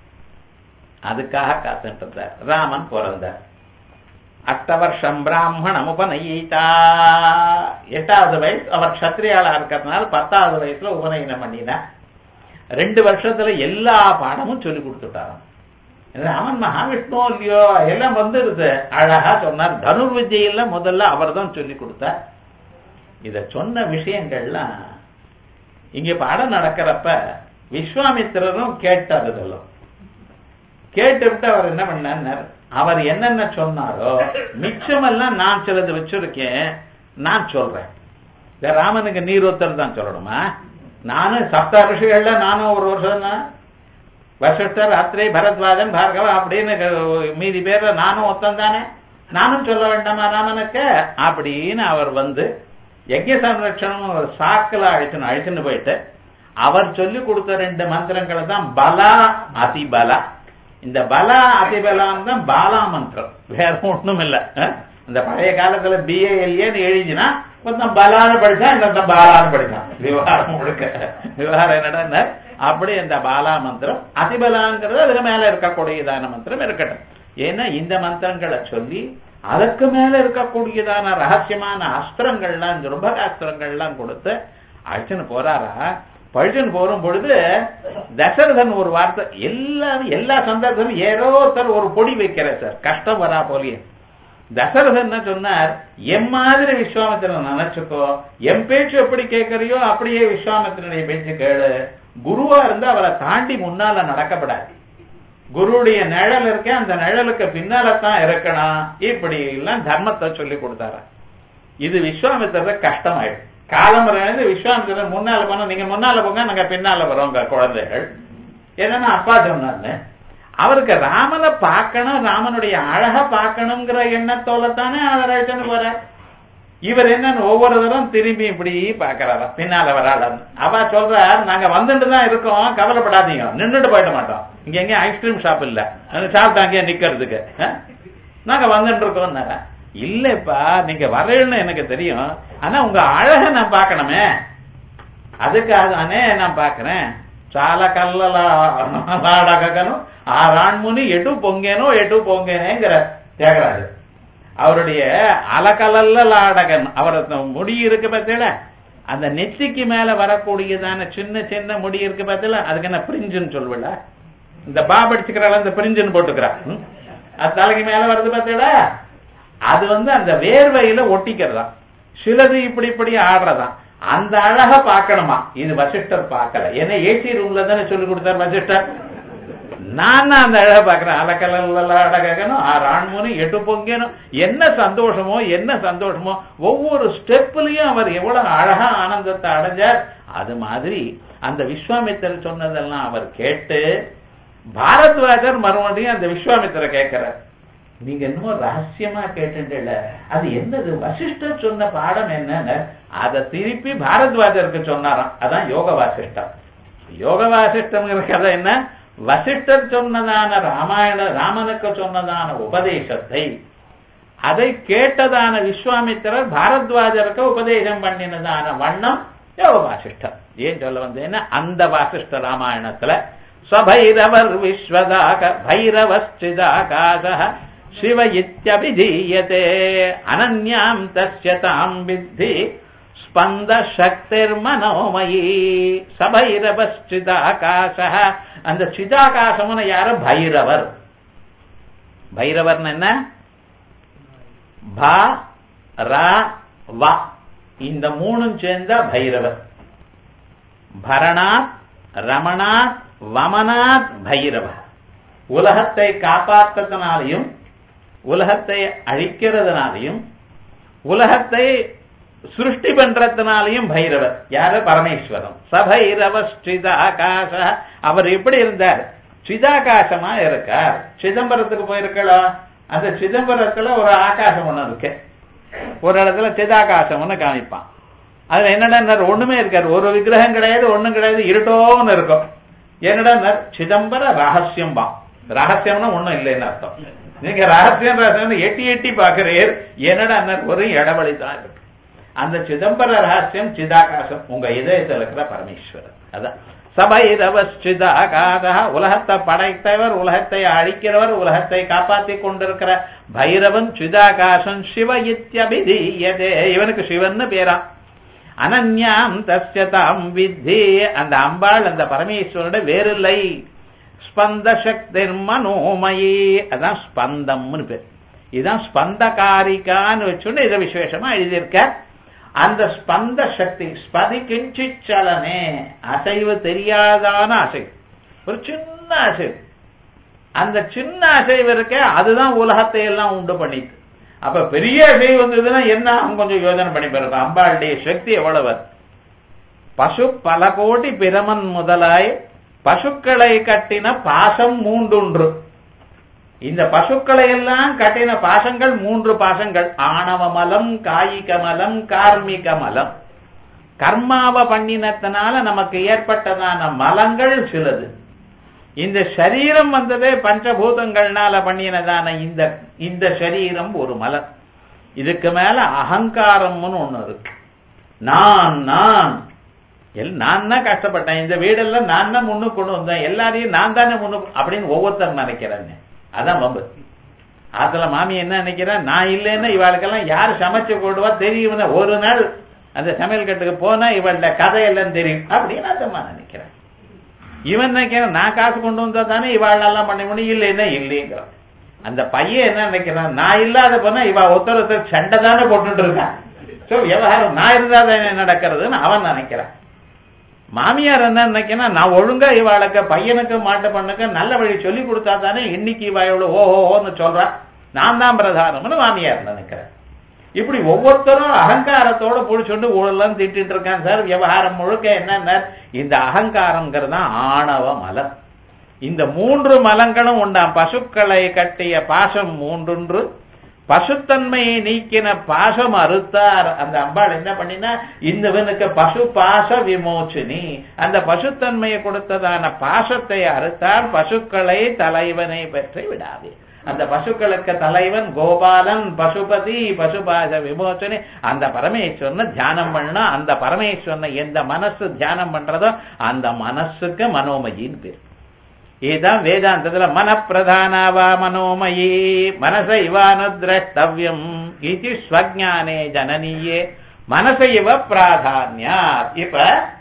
அதுக்காக காத்துட்டு இருந்தார் ராமன் பிறந்தார் அஷ்ட வருஷம் பிராமணம் உபநயித்தா எட்டாவது வயசு அவர் கத்திரியாளா இருக்கிறதுனால பத்தாவது வயசுல உபநயனம் பண்ணினார் ரெண்டு வருஷத்துல எல்லா பாடமும் சொல்லி கொடுத்துட்டாராம் ராமன் மகாவிஷ்ணு இல்லையோ எல்லாம் வந்துருது அழகா சொன்னார் தனுர் விஜயெல்லாம் முதல்ல அவர் தான் சொல்லி கொடுத்தார் இத சொன்ன விஷயங்கள்லாம் இங்க பாடம் நடக்கிறப்ப விஸ்வாமித்திரரும் கேட்டார் இதெல்லாம் கேட்டுவிட்டு அவர் என்ன பண்ணார் அவர் என்னென்ன சொன்னாரோ மிச்சமெல்லாம் நான் சிலது வச்சிருக்கேன் நான் சொல்றேன் இந்த ராமனுக்கு நீரோத்தர் தான் சொல்லணுமா நானும் சப்த ரிஷிகள்ல நானும் ஒரு வருஷம் தான் வசிஷ்டர் அத்ரே பரத்வாஜன் பார்கவா அப்படின்னு மீதி பேர்ல நானும் ஒத்தம் தானே நானும் சொல்ல வேண்டாமா ராமனுக்கு அப்படின்னு அவர் வந்து யஜ்ய சம்ரட்சணம் ஒரு சாக்கில் அழிச்சுன்னு அழிச்சுன்னு போயிட்டு அவர் சொல்லி கொடுத்த ரெண்டு மந்திரங்களை தான் பலா அதிபலா இந்த பலா அதிபலாம் தான் பாலா மந்திரம் வேற ஒண்ணும் இல்ல இந்த பழைய காலத்துல பிஏஎல்ஏன்னு எழுதினா கொஞ்சம் பலான்னு படிச்சான் இன்னொருத்தன் பாலான்னு படிச்சான் விவகாரம் முழுக்க விவகாரம் என்னடா அப்படி இந்த பாலா மந்திரம் அதிபலாங்கிறது அதுக்கு மேல இருக்கக்கூடியதான மந்திரம் இருக்கட்டும் ஏன்னா இந்த மந்திரங்களை சொல்லி அதற்கு மேல இருக்கக்கூடியதான ரகசியமான அஸ்திரங்கள்லாம் இந்த ருபகாஸ்திரங்கள்லாம் கொடுத்து அழைச்சுன்னு போறாரா பழிச்சுன்னு போரும் பொழுது தசரதன் ஒரு வார்த்தை எல்லாம் எல்லா சந்தர்ப்பமும் ஏதோ ஒருத்தர் ஒரு பொடி வைக்கிற சார் கஷ்டம் வரா போலியே தசரதன் என்ன சொன்னார் எம் மாதிரி விஸ்வாமித்திரன் நினைச்சுக்கோ என் பேச்சு எப்படி கேட்கறியோ அப்படியே விஸ்வாமித்திரனுடைய பேச்சு கேளு குருவா இருந்து அவரை தாண்டி முன்னால நடக்கப்படாது குருவுடைய நிழல் இருக்க அந்த நிழலுக்கு பின்னாலத்தான் இருக்கணும் இப்படி எல்லாம் தர்மத்தை சொல்லி கொடுத்தாரா இது விஸ்வாமித்திர கஷ்டமாயிடும் காலமுறை விஸ்வாமித்திரர் முன்னால போனா நீங்க முன்னால போங்க நாங்க பின்னால வரோங்க குழந்தைகள் ஏன்னா அப்பா சொன்னார்னு அவருக்கு ராமனை பார்க்கணும் ராமனுடைய அழக பார்க்கணுங்கிற எண்ணத்தோல தானே அவர் அழைச்சுன்னு போறார் இவர் என்னன்னு ஒவ்வொரு தரம் திரும்பி இப்படி பாக்குறாராம் பின்னால வராளன்னு அவ சொல்றார் நாங்க வந்துட்டு தான் இருக்கோம் கவலைப்படாதீங்க நின்றுட்டு போயிட மாட்டோம் இங்க எங்கேயும் ஐஸ்கிரீம் ஷாப் இல்ல சாப்பிட்டு அங்கேயே நிக்கிறதுக்கு அஹ்? நாங்க வந்துட்டு இருக்கோம் இல்லப்பா நீங்க வரலன்னு எனக்கு தெரியும் ஆனா உங்க அழக நான் பார்க்கணுமே அதுக்காக தானே நான் பாக்குறேன் చాలా కళ్ళలాడగను ఆ రాణ్ముని ఎటు పొంగేనో ఎటు పొంగేనేங்கிற தியாகராஜர் அவருடைய அலகலல்லாடகன் அவர் முடி இருக்கு பார்த்தீங்களா அந்த நெத்திக்கு மேல வரக்கூடியதான சின்ன சின்ன முடி இருக்கு பார்த்தீங்களா அதுக்கு என்ன பிரிஞ்சுன்னு சொல்லுவல இந்த பாப் அடிச்சுக்கிறாள் அந்த பிரிஞ்சுன்னு போட்டுக்கிறா ம்? அது தலைக்கு மேல வருது பார்த்தீங்களா அது வந்து அந்த வேர்வையில ஒட்டிக்கிறதா சிலது இப்படி இப்படி ஆடுறதா அந்த அழக பார்க்கணுமா இது வசிஷ்டர் பார்க்கல ஏன்னா ஏசி ரூம்ல தானே சொல்லி கொடுத்தார் வசிஷ்டர் நான் தான் அந்த அழக பார்க்கிறேன் அலக்கலல்ல அடகணும் ஆறு ஆண்மூனு எட்டு பொங்கணும் என்ன சந்தோஷமோ என்ன சந்தோஷமோ ஒவ்வொரு ஸ்டெப்லயும் அவர் எவ்வளவு அழகா ஆனந்தத்தை அடைஞ்சார் அது மாதிரி அந்த விஸ்வாமித்தர் சொன்னதெல்லாம் அவர் கேட்டு பாரத்வாஜர் மறுபடியும் அந்த விஸ்வாமித்திர கேட்கிறார் நீங்க என்னமோ ரகசியமா கேட்டுல அது என்னது வசிஷ்டர் சொன்ன பாடம் என்னன்னு அதை திருப்பி பாரத்வாஜருக்கு சொன்னாராம் அதான் யோக வாசிஷ்டம் யோக வாசிஷ்டம்ங்கிற கதை என்ன வசிஷ்டர் சொன்னதான ராமாயண ராமனுக்கு சொன்னதான உபதேசத்தை அதை கேட்டதான விஸ்வாமித்திரர் பாரத்வாஜருக்கு உபதேசம் பண்ணினதான வண்ணம் யோக வாசிஷ்டம் ஏன் சொல்ல வந்தேன்னா அந்த வாசிஷ்ட ராமாயணத்துல சபைரவர் விஸ்வதாக பைரவஸ்டிதாகாச சிவ இத்தியபிதீயதே அனன்யாம் தஸ்ய தாம் வித்தி ஸ்பந்த சக்திர்மனோமயி சபைரவ சிதாகாச அந்த சிதாகாசம்னு யாரு பைரவர் பைரவர்னு என்ன ப ர வ இந்த மூணும் சேர்ந்த பைரவர் பரணாத் ரமணாத் வமனாத் பைரவர் உலகத்தை காப்பாற்றத்தினாலையும் உலகத்தை அழிக்கிறதுனாலையும் உலகத்தை சிருஷ்டி பண்றதுனாலையும் பைரவர் யாரு பரமேஸ்வரம் சபைரவ ஸ்ரீதாகாச அவர் எப்படி இருந்தார் சிதாகாசமா இருக்கார் சிதம்பரத்துக்கு போயிருக்கலாம் அந்த சிதம்பரத்துல ஒரு ஆகாசம் ஒண்ணு இருக்கு ஒரு இடத்துல சிதாகாசம்னு காமிப்பான் அதுல என்னடா ஒண்ணுமே இருக்காரு ஒரு விக்கிரகம் கிடையாது ஒண்ணும் கிடையாது இருட்டோன்னு இருக்கும் என்னடா சிதம்பர ரகசியம் பா ரகசியம்னா ஒண்ணும் இல்லைன்னு அர்த்தம் நீங்க ரகசியம் ரகசியம் எட்டி எட்டி பாக்குறீர் என்னடா ஒரு இடவழி தான் இருக்கு அந்த சிதம்பர ரகசியம் சிதாகாசம் உங்க இதயத்தில் இருக்கிற பரமேஸ்வரர் அதான் சபைரவஸ்டிதாகாத உலகத்தை படைத்தவர் உலகத்தை அழிக்கிறவர் உலகத்தை காப்பாற்றி கொண்டிருக்கிற பைரவன் சிதாகாசம் சிவ இத்தியபிதீயதே இவனுக்கு சிவன்னு பேரான் அனன்யாம் தஸ்யதாம் வித்தி அந்த அம்பாள் அந்த பரமேஸ்வரோட வேறில்லை ஸ்பந்த சக்தி மனோமயி அதான் ஸ்பந்தம்னு பேர் இதுதான் ஸ்பந்தகாரிகான்னு வச்சுன்னு இதை விசேஷமா எழுதியிருக்க அந்த ஸ்பந்த சக்தி ஸ்பதி கிஞ்சி சலனே அசைவு தெரியாதான அசைவு ஒரு சின்ன அசைவு அந்த சின்ன அசைவு இருக்க அதுதான் உலகத்தை எல்லாம் உண்டு பண்ணிட்டு அப்ப பெரிய அசைவு வந்ததுன்னா என்ன அவங்க கொஞ்சம் யோஜனை பண்ணி பாருங்க அம்பாளுடைய சக்தி எவ்வளவு பசு பல கோடி பிரமன் முதலாய் பசுக்களை கட்டின பாசம் மூன்றுன்று இந்த பசுக்களை எல்லாம் கட்டின பாசங்கள் மூன்று பாசங்கள் ஆணவ மலம் காயிக மலம் கார்மிக மலம் கர்மாவ பண்ணினத்தினால நமக்கு ஏற்பட்டதான மலங்கள் சிலது இந்த சரீரம் வந்ததே பஞ்சபூதங்கள்னால பண்ணினதான இந்த இந்த சரீரம் ஒரு மலம் இதுக்கு மேல அகங்காரம்னு ஒண்ணு இருக்கு நான் நான் நான் தான் கஷ்டப்பட்டேன் இந்த வீடெல்லாம் நான் தான் முன்னு கொண்டு வந்தேன் எல்லாரையும் நான் தானே முன்னு அப்படின்னு ஒவ்வொருத்தர் நினைக்கிறேன் அதான் வம்பு அதுல மாமி என்ன நினைக்கிறா நான் இல்லைன்னா இவாளுக்கெல்லாம் யாரு சமைச்சு போடுவா தெரியும் ஒரு நாள் அந்த சமையல் கட்டுக்கு போனா இவள்ட கதையெல்லாம் தெரியும் அப்படின்னு அந்தம்மா நினைக்கிறேன் இவன் நினைக்கிறான் நான் காசு கொண்டு வந்தா தானே இவாளெல்லாம் பண்ண முடியும் இல்லைன்னா இல்லைங்கிறான் அந்த பையன் என்ன நினைக்கிறான் நான் இல்லாத போனா இவ ஒருத்தர் ஒருத்தர் சண்டை தானே போட்டுட்டு இருக்கான் சோ விவகாரம் நான் இருந்தா தானே நடக்கிறதுன்னு அவன் நினைக்கிறான் மாமியார் என்ன நினைக்கணும் நான் ஒழுங்கா இவாளுக்கு பையனுக்கு மாட்டு பண்ணுக்கு நல்ல வழி சொல்லி கொடுத்தா தானே இன்னைக்கு இவ இவ்வளவு ஓஹோன்னு சொல்றா நான் தான் பிரதானம்னு மாமியார் நினைக்கிறேன் இப்படி ஒவ்வொருத்தரும் அகங்காரத்தோட புடிச்சுண்டு ஊழலாம் திட்டிட்டு இருக்கான் சார் விவகாரம் முழுக்க என்னன்னா இந்த அகங்காரம்ங்கிறது தான் ஆணவ மலம் இந்த மூன்று மலங்களும் உண்டாம் பசுக்களை கட்டிய பாசம் மூன்றொன்று பசுத்தன்மையை நீக்கின பாசம் அறுத்தார் அந்த அம்பாள் என்ன பண்ணினா இந்தவனுக்கு பசு பாச விமோச்சினி அந்த பசுத்தன்மையை கொடுத்ததான பாசத்தை அறுத்தால் பசுக்களை தலைவனை பெற்று விடாதே அந்த பசுக்களுக்கு தலைவன் கோபாலன் பசுபதி பசுபாச விமோச்சனி அந்த பரமேஸ்வரனை தியானம் பண்ணா அந்த பரமேஸ்வரனை எந்த மனசு தியானம் பண்றதோ அந்த மனசுக்கு மனோமயின்னு பேர் இதுதான் வேதாந்தத்துல மனப்பிரதானாவா மனோமயி மனசைவானுதிரஷ்டவியம் இது ஸ்வஜானே ஜனனியே மனசைவ பிராதான்யா இப்ப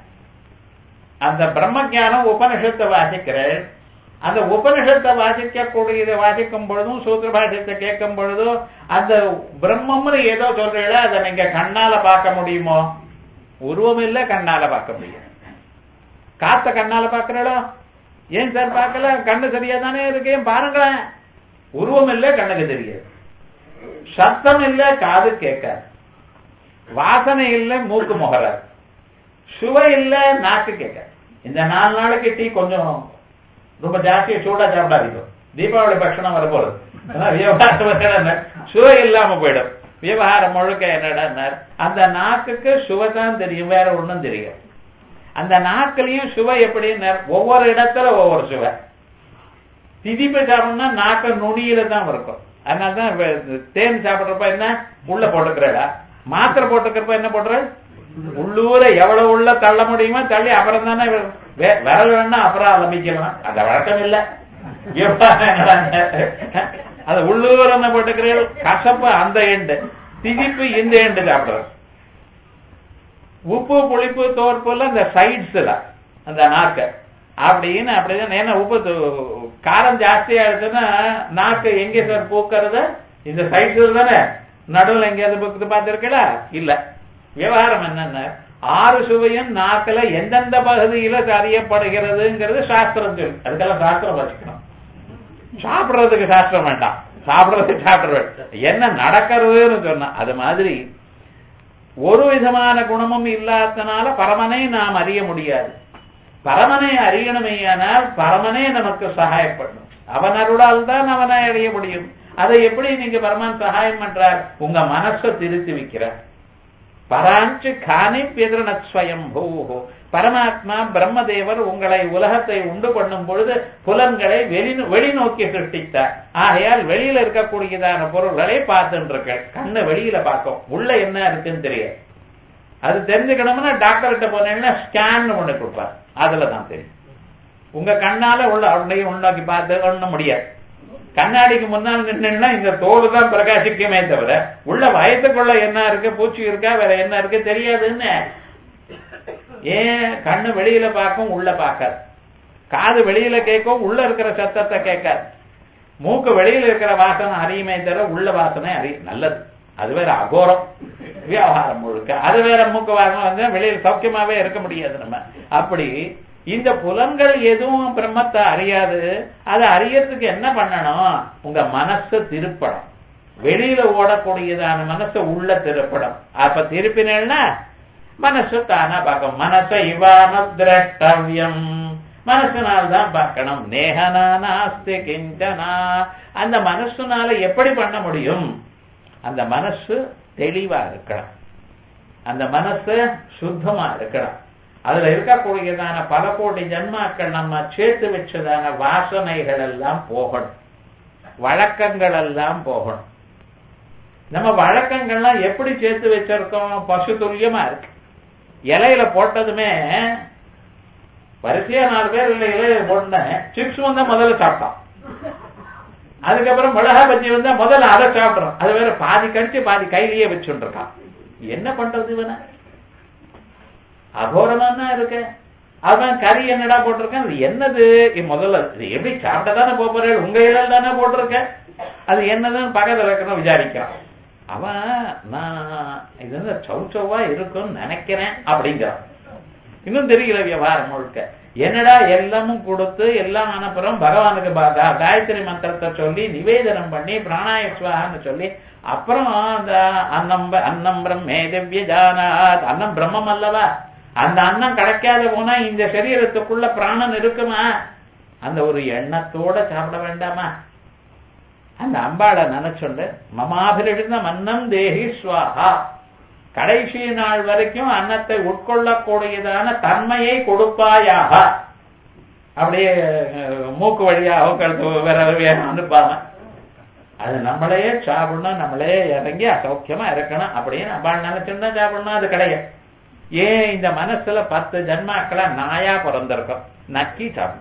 அந்த பிரம்ம ஜானம் உபனிஷத்தை வாசிக்கிறேன் அந்த உபனிஷத்தை வாசிக்கக்கூடியதை வாசிக்கும் பொழுதும் சூத்திர பாஷ்யத்தை கேட்கும் பொழுதும் அந்த பிரம்மம்னு ஏதோ சொல்றீங்களா அதை நீங்க கண்ணால பார்க்க முடியுமோ உருவம் இல்ல கண்ணால பார்க்க முடியும் காத்த கண்ணால பார்க்கிறீங்களோ ஏன் சார் பார்க்கல கண்ணு சரியா தானே இருக்கேன் பாருங்களேன் உருவம் இல்ல கண்ணுக்கு தெரியாது சத்தம் இல்ல காது கேட்காது வாசனை இல்ல மூக்கு முகராது சுவை இல்ல நாக்கு கேட்காது இந்த நாலு நாளைக்கு டீ கொஞ்சம் ரொம்ப ஜாஸ்தியா சூடா சாப்பிடாதீங்க தீபாவளி பட்சணம் வரப்போகுது விவகாரம் சுவை இல்லாம போயிடும் விவகாரம் முழுக்க என்னடா அந்த நாக்குக்கு சுவை தான் தெரியும் வேற ஒண்ணும் தெரியும் அந்த நாக்கிலையும் சுவை எப்படின்னு ஒவ்வொரு இடத்துல ஒவ்வொரு சுவை திதிப்பு சாப்பிடணும்னா நாக்க நுனியில தான் இருக்கும் அதனாலதான் தேன் சாப்பிடுறப்ப என்ன உள்ள போட்டுக்கிறடா மாத்திரை போட்டுக்கிறப்ப என்ன போடுற உள்ளூர எவ்வளவு உள்ள தள்ள முடியுமோ தள்ளி அப்புறம் தானே விரல் வேணா அப்புறம் ஆரம்பிக்கலாம் அந்த வழக்கம் இல்ல அது உள்ளூர் என்ன போட்டுக்கிறீர்கள் கசப்பு அந்த எண்டு திதிப்பு இந்த எண்டு சாப்பிடுறது உப்பு புளிப்பு தோற்புல இந்த சைட்ஸ்ல அந்த நாக்க அப்படின்னு அப்படிதான் ஏன்னா உப்பு காரம் ஜாஸ்தியா இருக்குன்னா நாக்கு எங்க சார் பூக்கிறது இந்த சைட்ஸ்ல தானே நடுவில் எங்கேயாவது புக்கு பார்த்திருக்கல இல்ல விவகாரம் என்னன்னா ஆறு சுவையும் நாக்கில் எந்தெந்த பகுதியில அறியப்படுகிறதுங்கிறது சாஸ்திரம் சொல்லு அதுக்கெல்லாம் சாஸ்திரம் வச்சுக்கணும் சாப்பிடுறதுக்கு சாஸ்திரம் வேண்டாம் சாப்பிடுறதுக்கு சாப்பிடுற என்ன நடக்கிறதுன்னு சொன்னா அது மாதிரி ஒரு விதமான குணமும் இல்லாதனால பரமனை நாம் அறிய முடியாது பரமனை அறியணுமையானால் பரமனே நமக்கு சகாயப்படும் அவன் அருளால் தான் அவனை அறிய முடியும் அதை எப்படி நீங்க பரமன் சகாயம் பண்றார் உங்க மனசை திருத்தி வைக்கிறார் பராஞ்சு காணி பிதரணஸ்வயம் பூஹோ பரமாத்மா பிரம்மதேவர் உங்களை உலகத்தை உண்டு பண்ணும் பொழுது புலன்களை வெளி வெளிநோக்கி சிருஷ்டித்தார் ஆகையால் வெளியில இருக்கக்கூடியதான பொருள்களை பார்த்துட்டு இருக்க கண்ணு வெளியில பார்க்கும் உள்ள என்ன இருக்குன்னு தெரியாது அது தெரிஞ்சுக்கணும்னா டாக்டர்கிட்ட போனீங்கன்னா ஸ்கேன் ஒண்ணு கொடுப்பார் அதுல தான் தெரியும் உங்க கண்ணால உள்ள உன்னையும் உண்டாக்கி பார்த்து ஒண்ணும் முடியாது கண்ணாடிக்கு முன்னால் நின்றுன்னா இந்த தோடு தான் பிரகாசிக்குமே தவிர உள்ள வயத்துக்குள்ள என்ன இருக்கு பூச்சி இருக்கா வேற என்ன இருக்கு தெரியாதுன்னு ஏன் கண்ணு வெளியில பார்க்கும் உள்ள பார்க்காது காது வெளியில கேட்கும் உள்ள இருக்கிற சத்தத்தை கேட்காது மூக்கு வெளியில இருக்கிற வாசனை அறியுமே தவிர உள்ள வாசனை அறியும் நல்லது அது வேற அகோரம் வியாபாரம் முழுக்க அது வேற மூக்கு வாசனை வந்து வெளியில சௌக்கியமாவே இருக்க முடியாது நம்ம அப்படி இந்த புலன்கள் எதுவும் பிரம்மத்தை அறியாது அதை அறியறதுக்கு என்ன பண்ணணும் உங்க மனசு திருப்படம் வெளியில ஓடக்கூடியதான மனசை உள்ள திருப்படம் அப்ப திருப்பினேன்னா மனசு தானா பார்க்கும் மனசை இவான திரஷ்டவியம் மனசுனால தான் பார்க்கணும் நேகனா நாஸ்தி கிஞ்சனா அந்த மனசுனால எப்படி பண்ண முடியும் அந்த மனசு தெளிவா இருக்கணும் அந்த மனசு சுத்தமா இருக்கணும் அதுல இருக்கக்கூடியதான பல கோடி ஜன்மாக்கள் நம்ம சேர்த்து வச்சதான வாசனைகள் எல்லாம் போகணும் வழக்கங்கள் எல்லாம் போகணும் நம்ம வழக்கங்கள்லாம் எப்படி சேர்த்து வச்சிருக்கோம் பசு துல்லியமா இருக்கு இலையில போட்டதுமே வரிசையா நாலு பேர் இல்லை இலையில போட்டேன் சிப்ஸ் வந்தா முதல்ல சாப்பிட்டான் அதுக்கப்புறம் மிளகா பஜ்ஜி வந்தா முதல்ல அதை சாப்பிடுறோம் அது வேற பாதி கடிச்சு பாதி கையிலேயே வச்சுட்டு இருக்கான் என்ன பண்றது இவனை அகோரமா தான் இருக்க அவன் கறி என்னடா போட்டிருக்கேன் அது என்னது முதல்ல இது எப்படி சாப்பிட்ட தானே போறேன் உங்க இலையில தானே போட்டிருக்க அது என்னதுன்னு பக்கத்துல இருக்கணும் விசாரிக்கிறான் அவன் நான் இது வந்து சௌச்சௌவா இருக்கும்னு நினைக்கிறேன் அப்படிங்கிறான் இன்னும் தெரியல விவகாரம் முழுக்க என்னடா எல்லாமும் கொடுத்து எல்லாம் அனுப்புறோம் பகவானுக்கு ப- கா- காயத்ரி மந்திரத்தை சொல்லி நிவேதனம் பண்ணி பிராணாயஸ்வான்னு சொல்லி அப்புறம் அந்த அன்னம் ப- அன்னம் பிரம்மே திவ்ய ஜானாத் அன்னம் பிரம்மம் அல்லவா அந்த அன்னம் கிடைக்காத போனா இந்த சரீரத்துக்குள்ள பிராணன் இருக்குமா அந்த ஒரு எண்ணத்தோட சாப்பிட வேண்டாமா அந்த அம்பாளை நினைச்சுண்டு மமாபிரிடிந்த மன்னம் தேஹி ஸ்வாஹா கடைசி நாள் வரைக்கும் அன்னத்தை உட்கொள்ளக்கூடியதான தன்மையை கொடுப்பாயாக அப்படியே அஹ், மூக்கு வழியாக கழுத்து வேற வழியா அனுப்பாம அது நம்மளே சாப்பிடணும் நம்மளே இறங்கி அசௌக்கியமா இருக்கணும் அப்படின்னு அம்பாள் நினைச்சுன்னா சாப்பிடணும் அது கிடையாது ஏன் இந்த மனசுல பத்து ஜன்மாக்களா நாயா பிறந்திருக்கோம் நக்கி சாப்பிடும்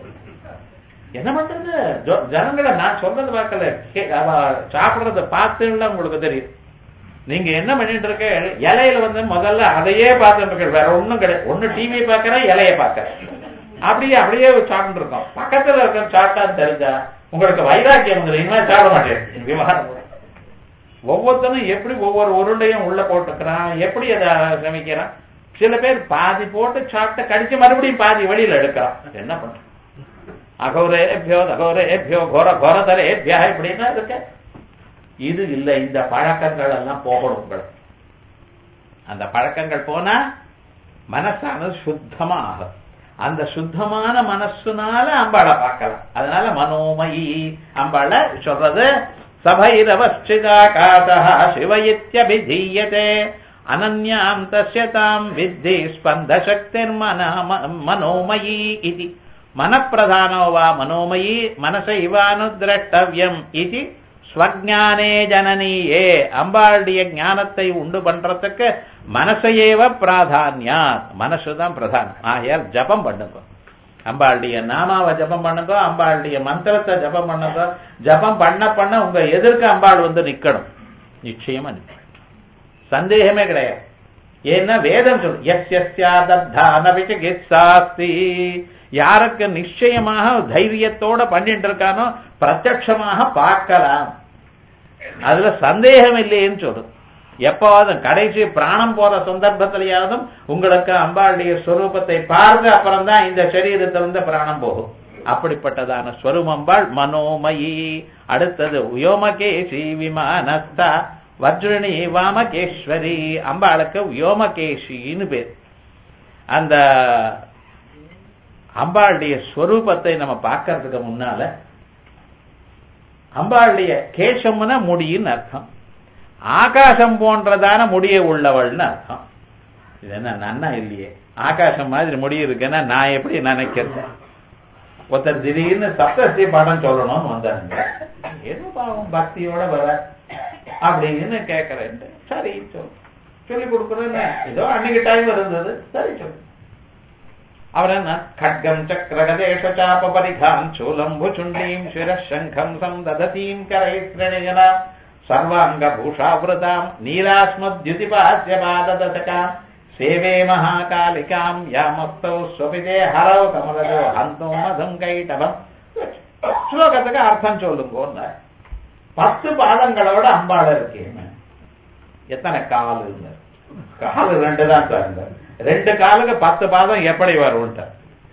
என்ன பண்றது ஜொ- ஜனங்களை நான் சொல்றது பார்க்கல கே- அவ சாப்பிடுறத பார்த்துல உங்களுக்கு தெரியும் நீங்க என்ன பண்ணிட்டு இருக்க இலையில வந்து முதல்ல அதையே பார்த்துட்டு இருக்க வேற ஒண்ணும் கிடையாது ஒண்ணு டிவி பார்க்கறேன் இலைய பார்க்கறேன் அப்படியே அப்படியே சாப்பிட்டு இருக்கோம் பக்கத்துல இருக்க சாப்பிட்டான்னு தெரிஞ்சா உங்களுக்கு வைராக்கியம் வந்துடும் இனிமே சாப்பிட மாட்டேன் விவகாரம் கூட. ஒவ்வொருத்தனும் எப்படி ஒவ்வொரு உருண்டையும் உள்ள போட்டுக்கிறான் எப்படி அதை சமைக்கிறான் சில பேர் பாதி போட்டு சாப்பிட்டு கடிச்சு மறுபடியும் பாதி வெளியில எடுக்கிறான் என்ன பண்ற அகோரேபியோ தகோரேபியோ கோர கோரதரேபியா இப்படின்னா இருக்க இது இல்ல இந்த பழக்கங்கள் எல்லாம் போகணும் உங்களுக்கு அந்த பழக்கங்கள் போனா மனசானது சுத்தமா ஆகும் அந்த சுத்தமான மனசுனால அம்பாளை பார்க்கலாம் அதனால மனோமயி அம்பாளை சொல்றது சபைரவஸ்டிதாகாசா சிவ இத்தியபிதீயதே அனன்யாம் தஸ்ய தாம் வித்தி ஸ்பந்தசக்திர் மனோமயி இது மனப்பிரதானோ வா மனோமயி மனச இவானுதிரஷ்டவியம் இது ஸ்வஜானே ஜனனியே அம்பாளுடைய ஞானத்தை உண்டு பண்றதுக்கு மனசையேவ பிராதான்யா மனசுதான் பிரதானம் ஆயால் ஜபம் பண்ணுங்க அம்பாளுடைய நாமாவை ஜபம் பண்ணுங்க அம்பாளுடைய மந்திரத்தை ஜபம் பண்ணுங்க ஜபம் பண்ண பண்ண உங்க எதிர்க்க அம்பாள் வந்து நிக்கணும் நிச்சயமா நிக்கணும் சந்தேகமே கிடையாது ஏன்னா வேதம் சொல்லு எஸ் எஸ்யாதி யாருக்கு நிச்சயமாக தைரியத்தோட பண்ணிட்டு இருக்கானோ பிரத்யட்சமாக பார்க்கலாம் அதுல சந்தேகம் இல்லையேன்னு சொல்லுது எப்பவாவது கடைசி பிராணம் போற சந்தர்ப்பத்திலேயாவதும் உங்களுக்கு அம்பாளுடைய ஸ்வரூபத்தை பார்த்து அப்புறம் தான் இந்த சரீரத்திலிருந்து பிராணம் போகும் அப்படிப்பட்டதான ஸ்வரூபம்பாள் மனோமயி அடுத்தது உயோமகேசி விமானஸ்தா வஜ்ரணி வாமகேஸ்வரி அம்பாளுக்கு வியோமகேஷின்னு பேர் அந்த அம்பாளுடைய ஸ்வரூபத்தை நம்ம பார்க்கறதுக்கு முன்னால அம்பாளுடைய கேசம்னா முடின்னு அர்த்தம் ஆகாசம் போன்றதான முடிய உள்ளவள்னு அர்த்தம் இது என்ன நன்னா இல்லையே ஆகாசம் மாதிரி முடி இருக்குன்னா நான் எப்படி நினைக்கிறேன் ஒருத்தர் திடீர்னு சப்தஸ்ரீ பாடம் சொல்லணும்னு வந்தாருங்க ஏதோ பாவம் பக்தியோட வர அப்படின்னு கேட்கிறேன் சரி சொல் சொல்லி கொடுக்குறேன்னு ஏதோ அன்னைக்கு டைம் இருந்தது சரி சொல்லு அவர் என்ன खड्गम् चक्रगदेशचाप परिघाम् चूलम्बुचुण्डीम् शिरशङ्खम् सन्दधतीम् करैत्रणयना सर्वाङ्गभूषावृताम् नीलास्मद्युतिपास्य पाददशकाम् सेवे महाकालिकाम् यामस्तौ स्वपिते हरौ कमलजो हन्तோ மதம் கைட்டபம் ஸ்லோகத்துக்கு அர்த்தம் சொல்லுங்க பத்து பாதங்களோட அம்பாள இருக்கேன் எத்தனை கால் கால் ரெண்டு தான் சார் ரெண்டு காலுக்கு பத்து பாதம் எப்படி வரும்ட்ட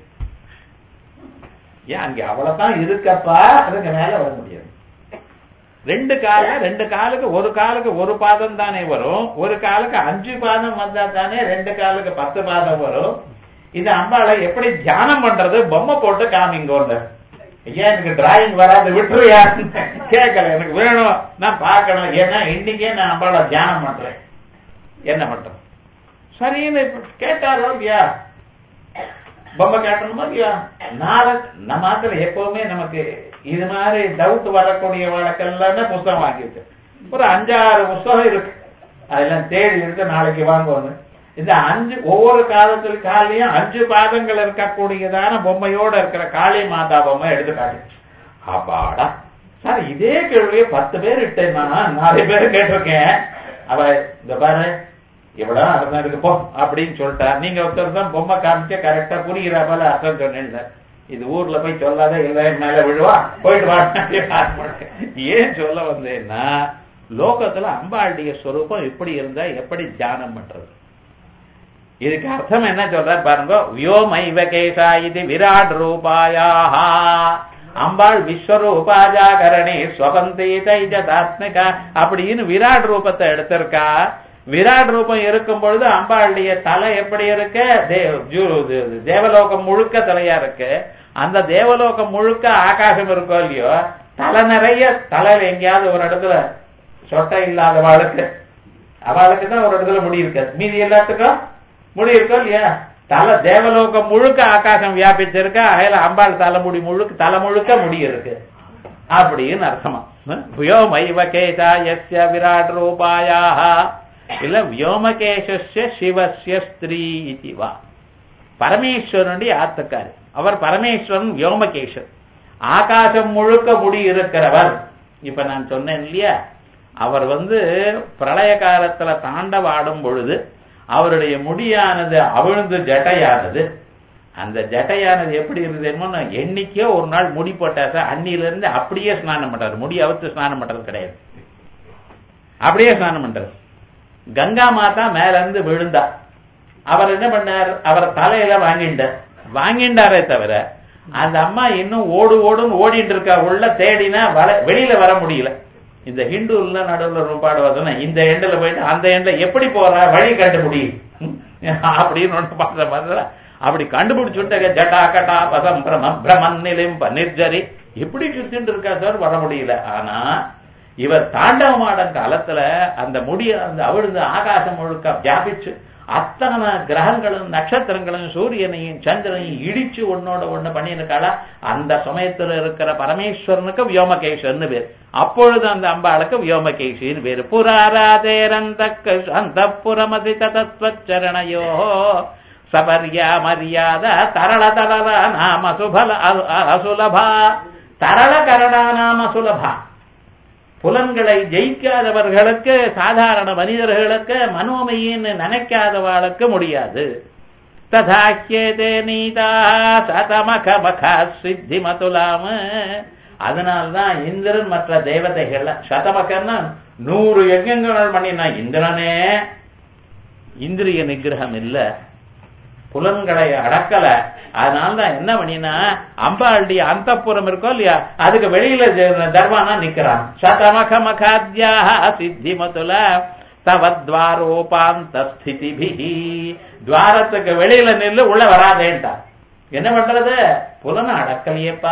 ஏன் அங்க அவ்வளவுதான் இருக்கப்பா அதுக்கு மேல வர முடியாது ரெண்டு கால ரெண்டு காலுக்கு ஒரு காலுக்கு ஒரு பாதம் தானே வரும் ஒரு காலுக்கு அஞ்சு பாதம் வந்தா தானே ரெண்டு காலுக்கு பத்து பாதம் வரும் இது அம்பாளை எப்படி தியானம் பண்றது பொம்மை போட்டு காமிங்கோண்ட ஏன் எனக்கு டிராயிங் வராது விட்டுருயா கேட்கல எனக்கு வேணும் நான் பார்க்கணும் ஏன்னா இன்னைக்கே நான் அம்பாளை தியானம் பண்றேன் என்ன பண்றேன் சரின்னு கேட்டாரோ இல்லையா பொம்மை கேட்டணுமா இல்லையா நாளை நம்ம மாத்திர எப்பவுமே நமக்கு இது மாதிரி டவுட் வரக்கூடிய வழக்கெல்லாம் புத்தகம் வாங்கிட்டு ஒரு அஞ்சாறு புஸ்தகம் இருக்கு அதெல்லாம் தேடி இருக்கு நாளைக்கு வாங்குவாங்க இந்த அஞ்சு ஒவ்வொரு காலத்தில் காலையும் அஞ்சு பாதங்கள் இருக்கக்கூடியதான பொம்மையோட இருக்கிற காளி மாதா பொம்மை எடுத்து காட்டு அப்பாடா சார் இதே கேள்வியை பத்து பேர் இட்டேன்னா நாலு பேர் கேட்டிருக்கேன் அவ இந்த பாரு இவ்வளவு அர்த்தம் இருக்கு போ அப்படின்னு சொல்லிட்டா நீங்க ஒருத்தர் தான் பொம்மை காமிச்சு கரெக்டா புரிகிற போல அர்த்தம் சொன்னேன் இது ஊர்ல போய் சொல்லாத இல்ல மேல விழுவா போயிட்டு வா ஏன் சொல்ல வந்தேன்னா லோகத்துல அம்பாளுடைய ஸ்வரூபம் எப்படி இருந்தா எப்படி தியானம் பண்றது இதுக்கு அர்த்தம் என்ன சொல்றார் பாருங்க வியோமைவ கேசா இது விராட் ரூபாயாக அம்பாள் விஸ்வரூபாஜாகரணே ஸ்வபந்தி தைஜதாத்மிகா அப்படின்னு விராட் ரூபத்தை எடுத்திருக்கா விராட் ரூபம் இருக்கும் பொழுது அம்பாளுடைய தலை எப்படி இருக்கு தே- ஜு- தேவலோகம் முழுக்க தலையா இருக்கு அந்த தேவலோகம் முழுக்க ஆகாசம் இருக்கோ இல்லையோ தலை நிறைய தலையில எங்கேயாவது ஒரு இடத்துல சொட்டை இல்லாதவாளுக்கு அவளுக்கு தான் ஒரு இடத்துல முடி இருக்காது மீதி எல்லாத்துக்கும் முடி இருக்கோ இல்லையா தலை தேவலோகம் முழுக்க ஆகாசம் வியாபிச்சிருக்க அதில் அம்பாள் தலைமுடி முழுக்க தலை முழுக்க முடி இருக்கு அப்படின்னு அர்த்தமா வியோமைவ கேசா எஸ்ய விராட் ரூபாயாக இல்ல வியோமகேசஸ்ய சிவஸ்ய ஸ்திரீ இதி வா பரமேஸ்வரனுடைய ஆத்துக்காரி அவர் பரமேஸ்வரன் வியோமகேசர் ஆகாசம் முழுக்க முடி இருக்கிறவர் இப்ப நான் சொன்னேன் இல்லையா அவர் வந்து பிரளய காலத்துல தாண்டவாடும் பொழுது அவருடைய முடியானது அவிழ்ந்து ஜட்டையானது அந்த ஜட்டையானது எப்படி இருந்ததுமோ எண்ணிக்கையோ ஒரு நாள் முடி போட்டாச அன்னில இருந்து அப்படியே ஸ்நானம் பண்றாரு முடி அவுத்து ஸ்நானம் பண்றது கிடையாது அப்படியே ஸ்நானம் பண்றாரு கங்கா மாதா மேல இருந்து விழுந்தா அவர் என்ன பண்ணார் அவர் தலையில வாங்கிண்டார் வாங்கிண்டாரே தவிர அந்த அம்மா இன்னும் ஓடு ஓடுன்னு ஓடிட்டு இருக்கா உள்ள தேடினா வர வெளியில வர முடியல இந்த ஹிந்துல நடுவுல ரொம்ப பாடுவாதுன்னா இந்த எண்ட்ல போயிட்டு அந்த எண்ட்ல எப்படி போறா வழி கண்டு முடியும் அப்படின்னு ஒண்ணு பாடுற மாதிரி அப்படி கண்டுபிடிச்சுட்டாங்க ஜட்டா கட்டா பதம் பிரமம் பிரமன் நிலிம்ப நிர்ஜரி எப்படி சுத்திட்டு இருக்கா சார் வர முடியல ஆனா இவர் தாண்டவமாடம் காலத்துல அந்த முடிய அந்த அவிழ்ந்து ஆகாசம் முழுக்க வியாபிச்சு அத்தனை கிரகங்களும் நட்சத்திரங்களும் சூரியனையும் சந்திரனையும் இடிச்சு ஒன்னோட ஒண்ணு பண்ணியிருக்காளா அந்த சமயத்துல இருக்கிற பரமேஸ்வரனுக்கு வியோமகேஷன்னு பேர் அப்பொழுது அந்த அம்பாளுக்கு வியோமகேஷின்னு பேரு புராராதேரந்த அந்த புறமதி தத்துவச்சரணயோ சபர்யா மரியாத தரள தரள நாம சுபல அ- அ- அசுலபா தரள கரணா நாம சுலபா புலன்களை ஜெயிக்காதவர்களுக்கு சாதாரண மனிதர்களுக்கு மனோமையின்னு நினைக்காதவாளுக்கு முடியாது ததாக்கியதே நீதா சதமக மக சித்தி மதுலாம அதனால்தான் இந்திரன் மற்ற தேவதைகள் சதமகன்னா நூறு யஜ்யங்கள் பண்ணினா இந்திரனே இந்திரிய நிகிரகம் இல்ல புலன்களை அடக்கல அதனாலதான் என்ன பண்ணினா அம்பாளுடைய அந்த இருக்கோ இல்லையா அதுக்கு வெளியில ஜ- தர்மானா நிக்கிறான் சதமக மகாத்யாக சித்தி மதுல தவத்வாரோபாந்த ஸ்திதிபிஹி துவாரத்துக்கு வெளியில நில்லு உள்ள வராதேன்ட்டா என்ன பண்றது புலனை அடக்கலையேப்பா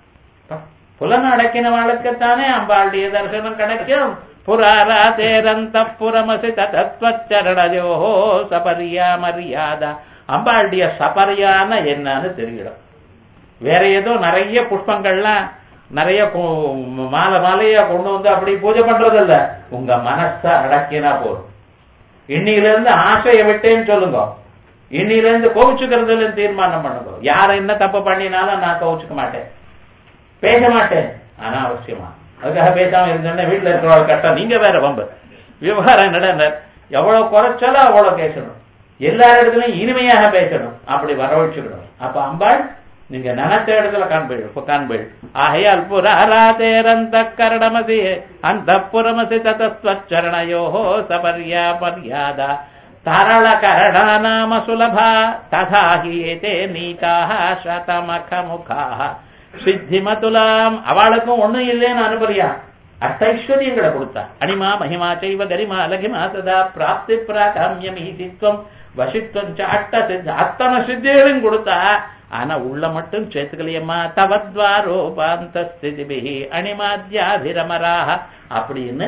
புலனை அடக்கினவாளுக்குத்தானே அம்பாளுடைய தரிசனம் கிடைக்கும் புராராதேரந்த புரமசி தத்துவச்சரணயோ சபரியா மரியாதா அம்பாளுடைய சபரியான என்னன்னு தெரியிடும் வேற ஏதோ நிறைய புஷ்பங்கள்லாம் நிறைய கு- மாலை மாலையா கொண்டு வந்து அப்படி பூஜை பண்றது இல்ல உங்க மனச அடக்கினா போதும் இன்னில இருந்து ஆசையை விட்டேன்னு சொல்லுங்க இன்னில இருந்து கோவிச்சுக்கிறதுல தீர்மானம் பண்ணுங்க யார என்ன தப்பு பண்ணினாலும் நான் கோவிச்சுக்க மாட்டேன் பேச மாட்டேன் ஆனா அவசியமா அதுக்காக பேசாம இருந்தேன்னா வீட்டுல இருக்கிறவங்க கட்டம் நீங்க வேற வம்பு விவகாரம் நடந்தார் எவ்வளவு குறைச்சாலும் அவ்வளவு பேசணும் எல்லா இடத்துலயும் இனிமையாக பேசணும் அப்படி வரவழைச்சுக்கணும் அப்ப அம்பாள் நீங்க நினைச்ச இடத்துல காண்பீள் காண்பீள் ஆகையால் புராராதேரந்த கரணமசி அந்த புறமசி தத்தஸ்வச்சரணயோ சபர்யா மரியாதா தரள கரணா நாம சுலபா ததா ஹி ஏதே நீதாக சதமக முகாக சித்திமதுலாம் அவளுக்கும் ஒண்ணும் இல்லைன்னு அனுபவியா அஷ்டைஸ்வரியங்களை கொடுத்தா அனிமா மகிமா செய்வ கரிமா லகிமா சதா பிராப்தி பிராகாமியம் ஈதித்வம் வசித்வம் ச அட்ட சித்த அத்தனை சித்திகளையும் கொடுத்தா ஆனா உள்ள மட்டும் சேர்த்துக்கலையம்மா தவத்வாரோபாந்த ஸ்திதிபிஹி அணிமாத்யாதிரமராக அப்படின்னு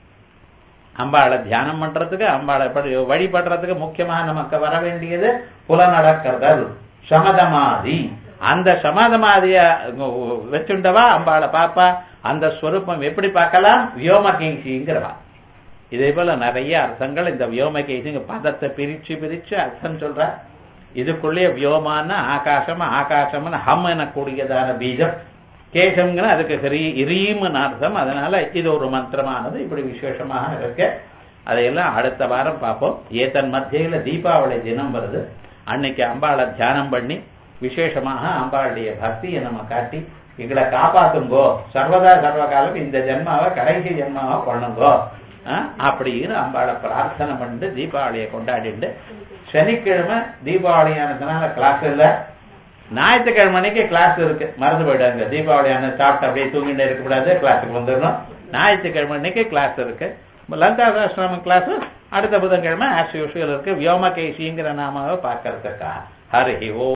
அம்பாளை தியானம் பண்றதுக்கு அம்பாளை படி வழிபடுறதுக்கு முக்கியமா நமக்கு வர வேண்டியது புலநடக்கிறதல் சமதமாதி அந்த சமதமாதிய வச்சுண்டவா அம்பாளை பாப்பா அந்த ஸ்வரூபம் எப்படி பார்க்கலாம் வியோமகேசிங்கிறவா இதே போல நிறைய அர்த்தங்கள் இந்த வியோமகேசிங்க பதத்தை பிரிச்சு பிரிச்சு அர்த்தம் சொல்ற இதுக்குள்ளேயே வியோமான ஆகாசம் ஆகாசம்னு ஹம் எனக்கூடியதான பீஜம் கேசம்ங்கிற அதுக்கு ஹரி இரீம்னு அர்த்தம் அதனால இது ஒரு மந்திரமானது இப்படி விசேஷமாக இருக்கு அதையெல்லாம் அடுத்த வாரம் பார்ப்போம் ஏதன் மத்தியில தீபாவளி தினம் வருது அன்னைக்கு அம்பாளை தியானம் பண்ணி விசேஷமாக அம்பாளுடைய பக்தியை நம்ம காட்டி எங்களை காப்பாத்துங்கோ சர்வதா சர்வகாலம் இந்த ஜென்மாவை கடைசி ஜென்மாவை பண்ணுங்கோ அஹ், அப்படின்னு அம்பாளை பிரார்த்தனை பண்ணிட்டு தீபாவளியை கொண்டாடிட்டு சனிக்கிழமை தீபாவளி ஆனதுனால கிளாஸ் இல்ல ஞாயிற்றுக்கிழமை அன்னைக்கு கிளாஸ் இருக்கு மறந்து போயிடாங்க தீபாவளி ஆன சாப்பிட்டு அப்படியே தூங்கிட்டு இருக்கக்கூடாது கிளாஸுக்கு வந்துடணும் ஞாயிற்றுக்கிழமை அன்னைக்கு கிளாஸ் இருக்கு லலிதா சாஸ்திரம் கிளாஸ் அடுத்த புதன்கிழமை ஆஸ் யூஷுவல் இருக்கு வியோமகேசிங்கிற நாமாவை பார்க்கறதுக்கா ஹரி ஓ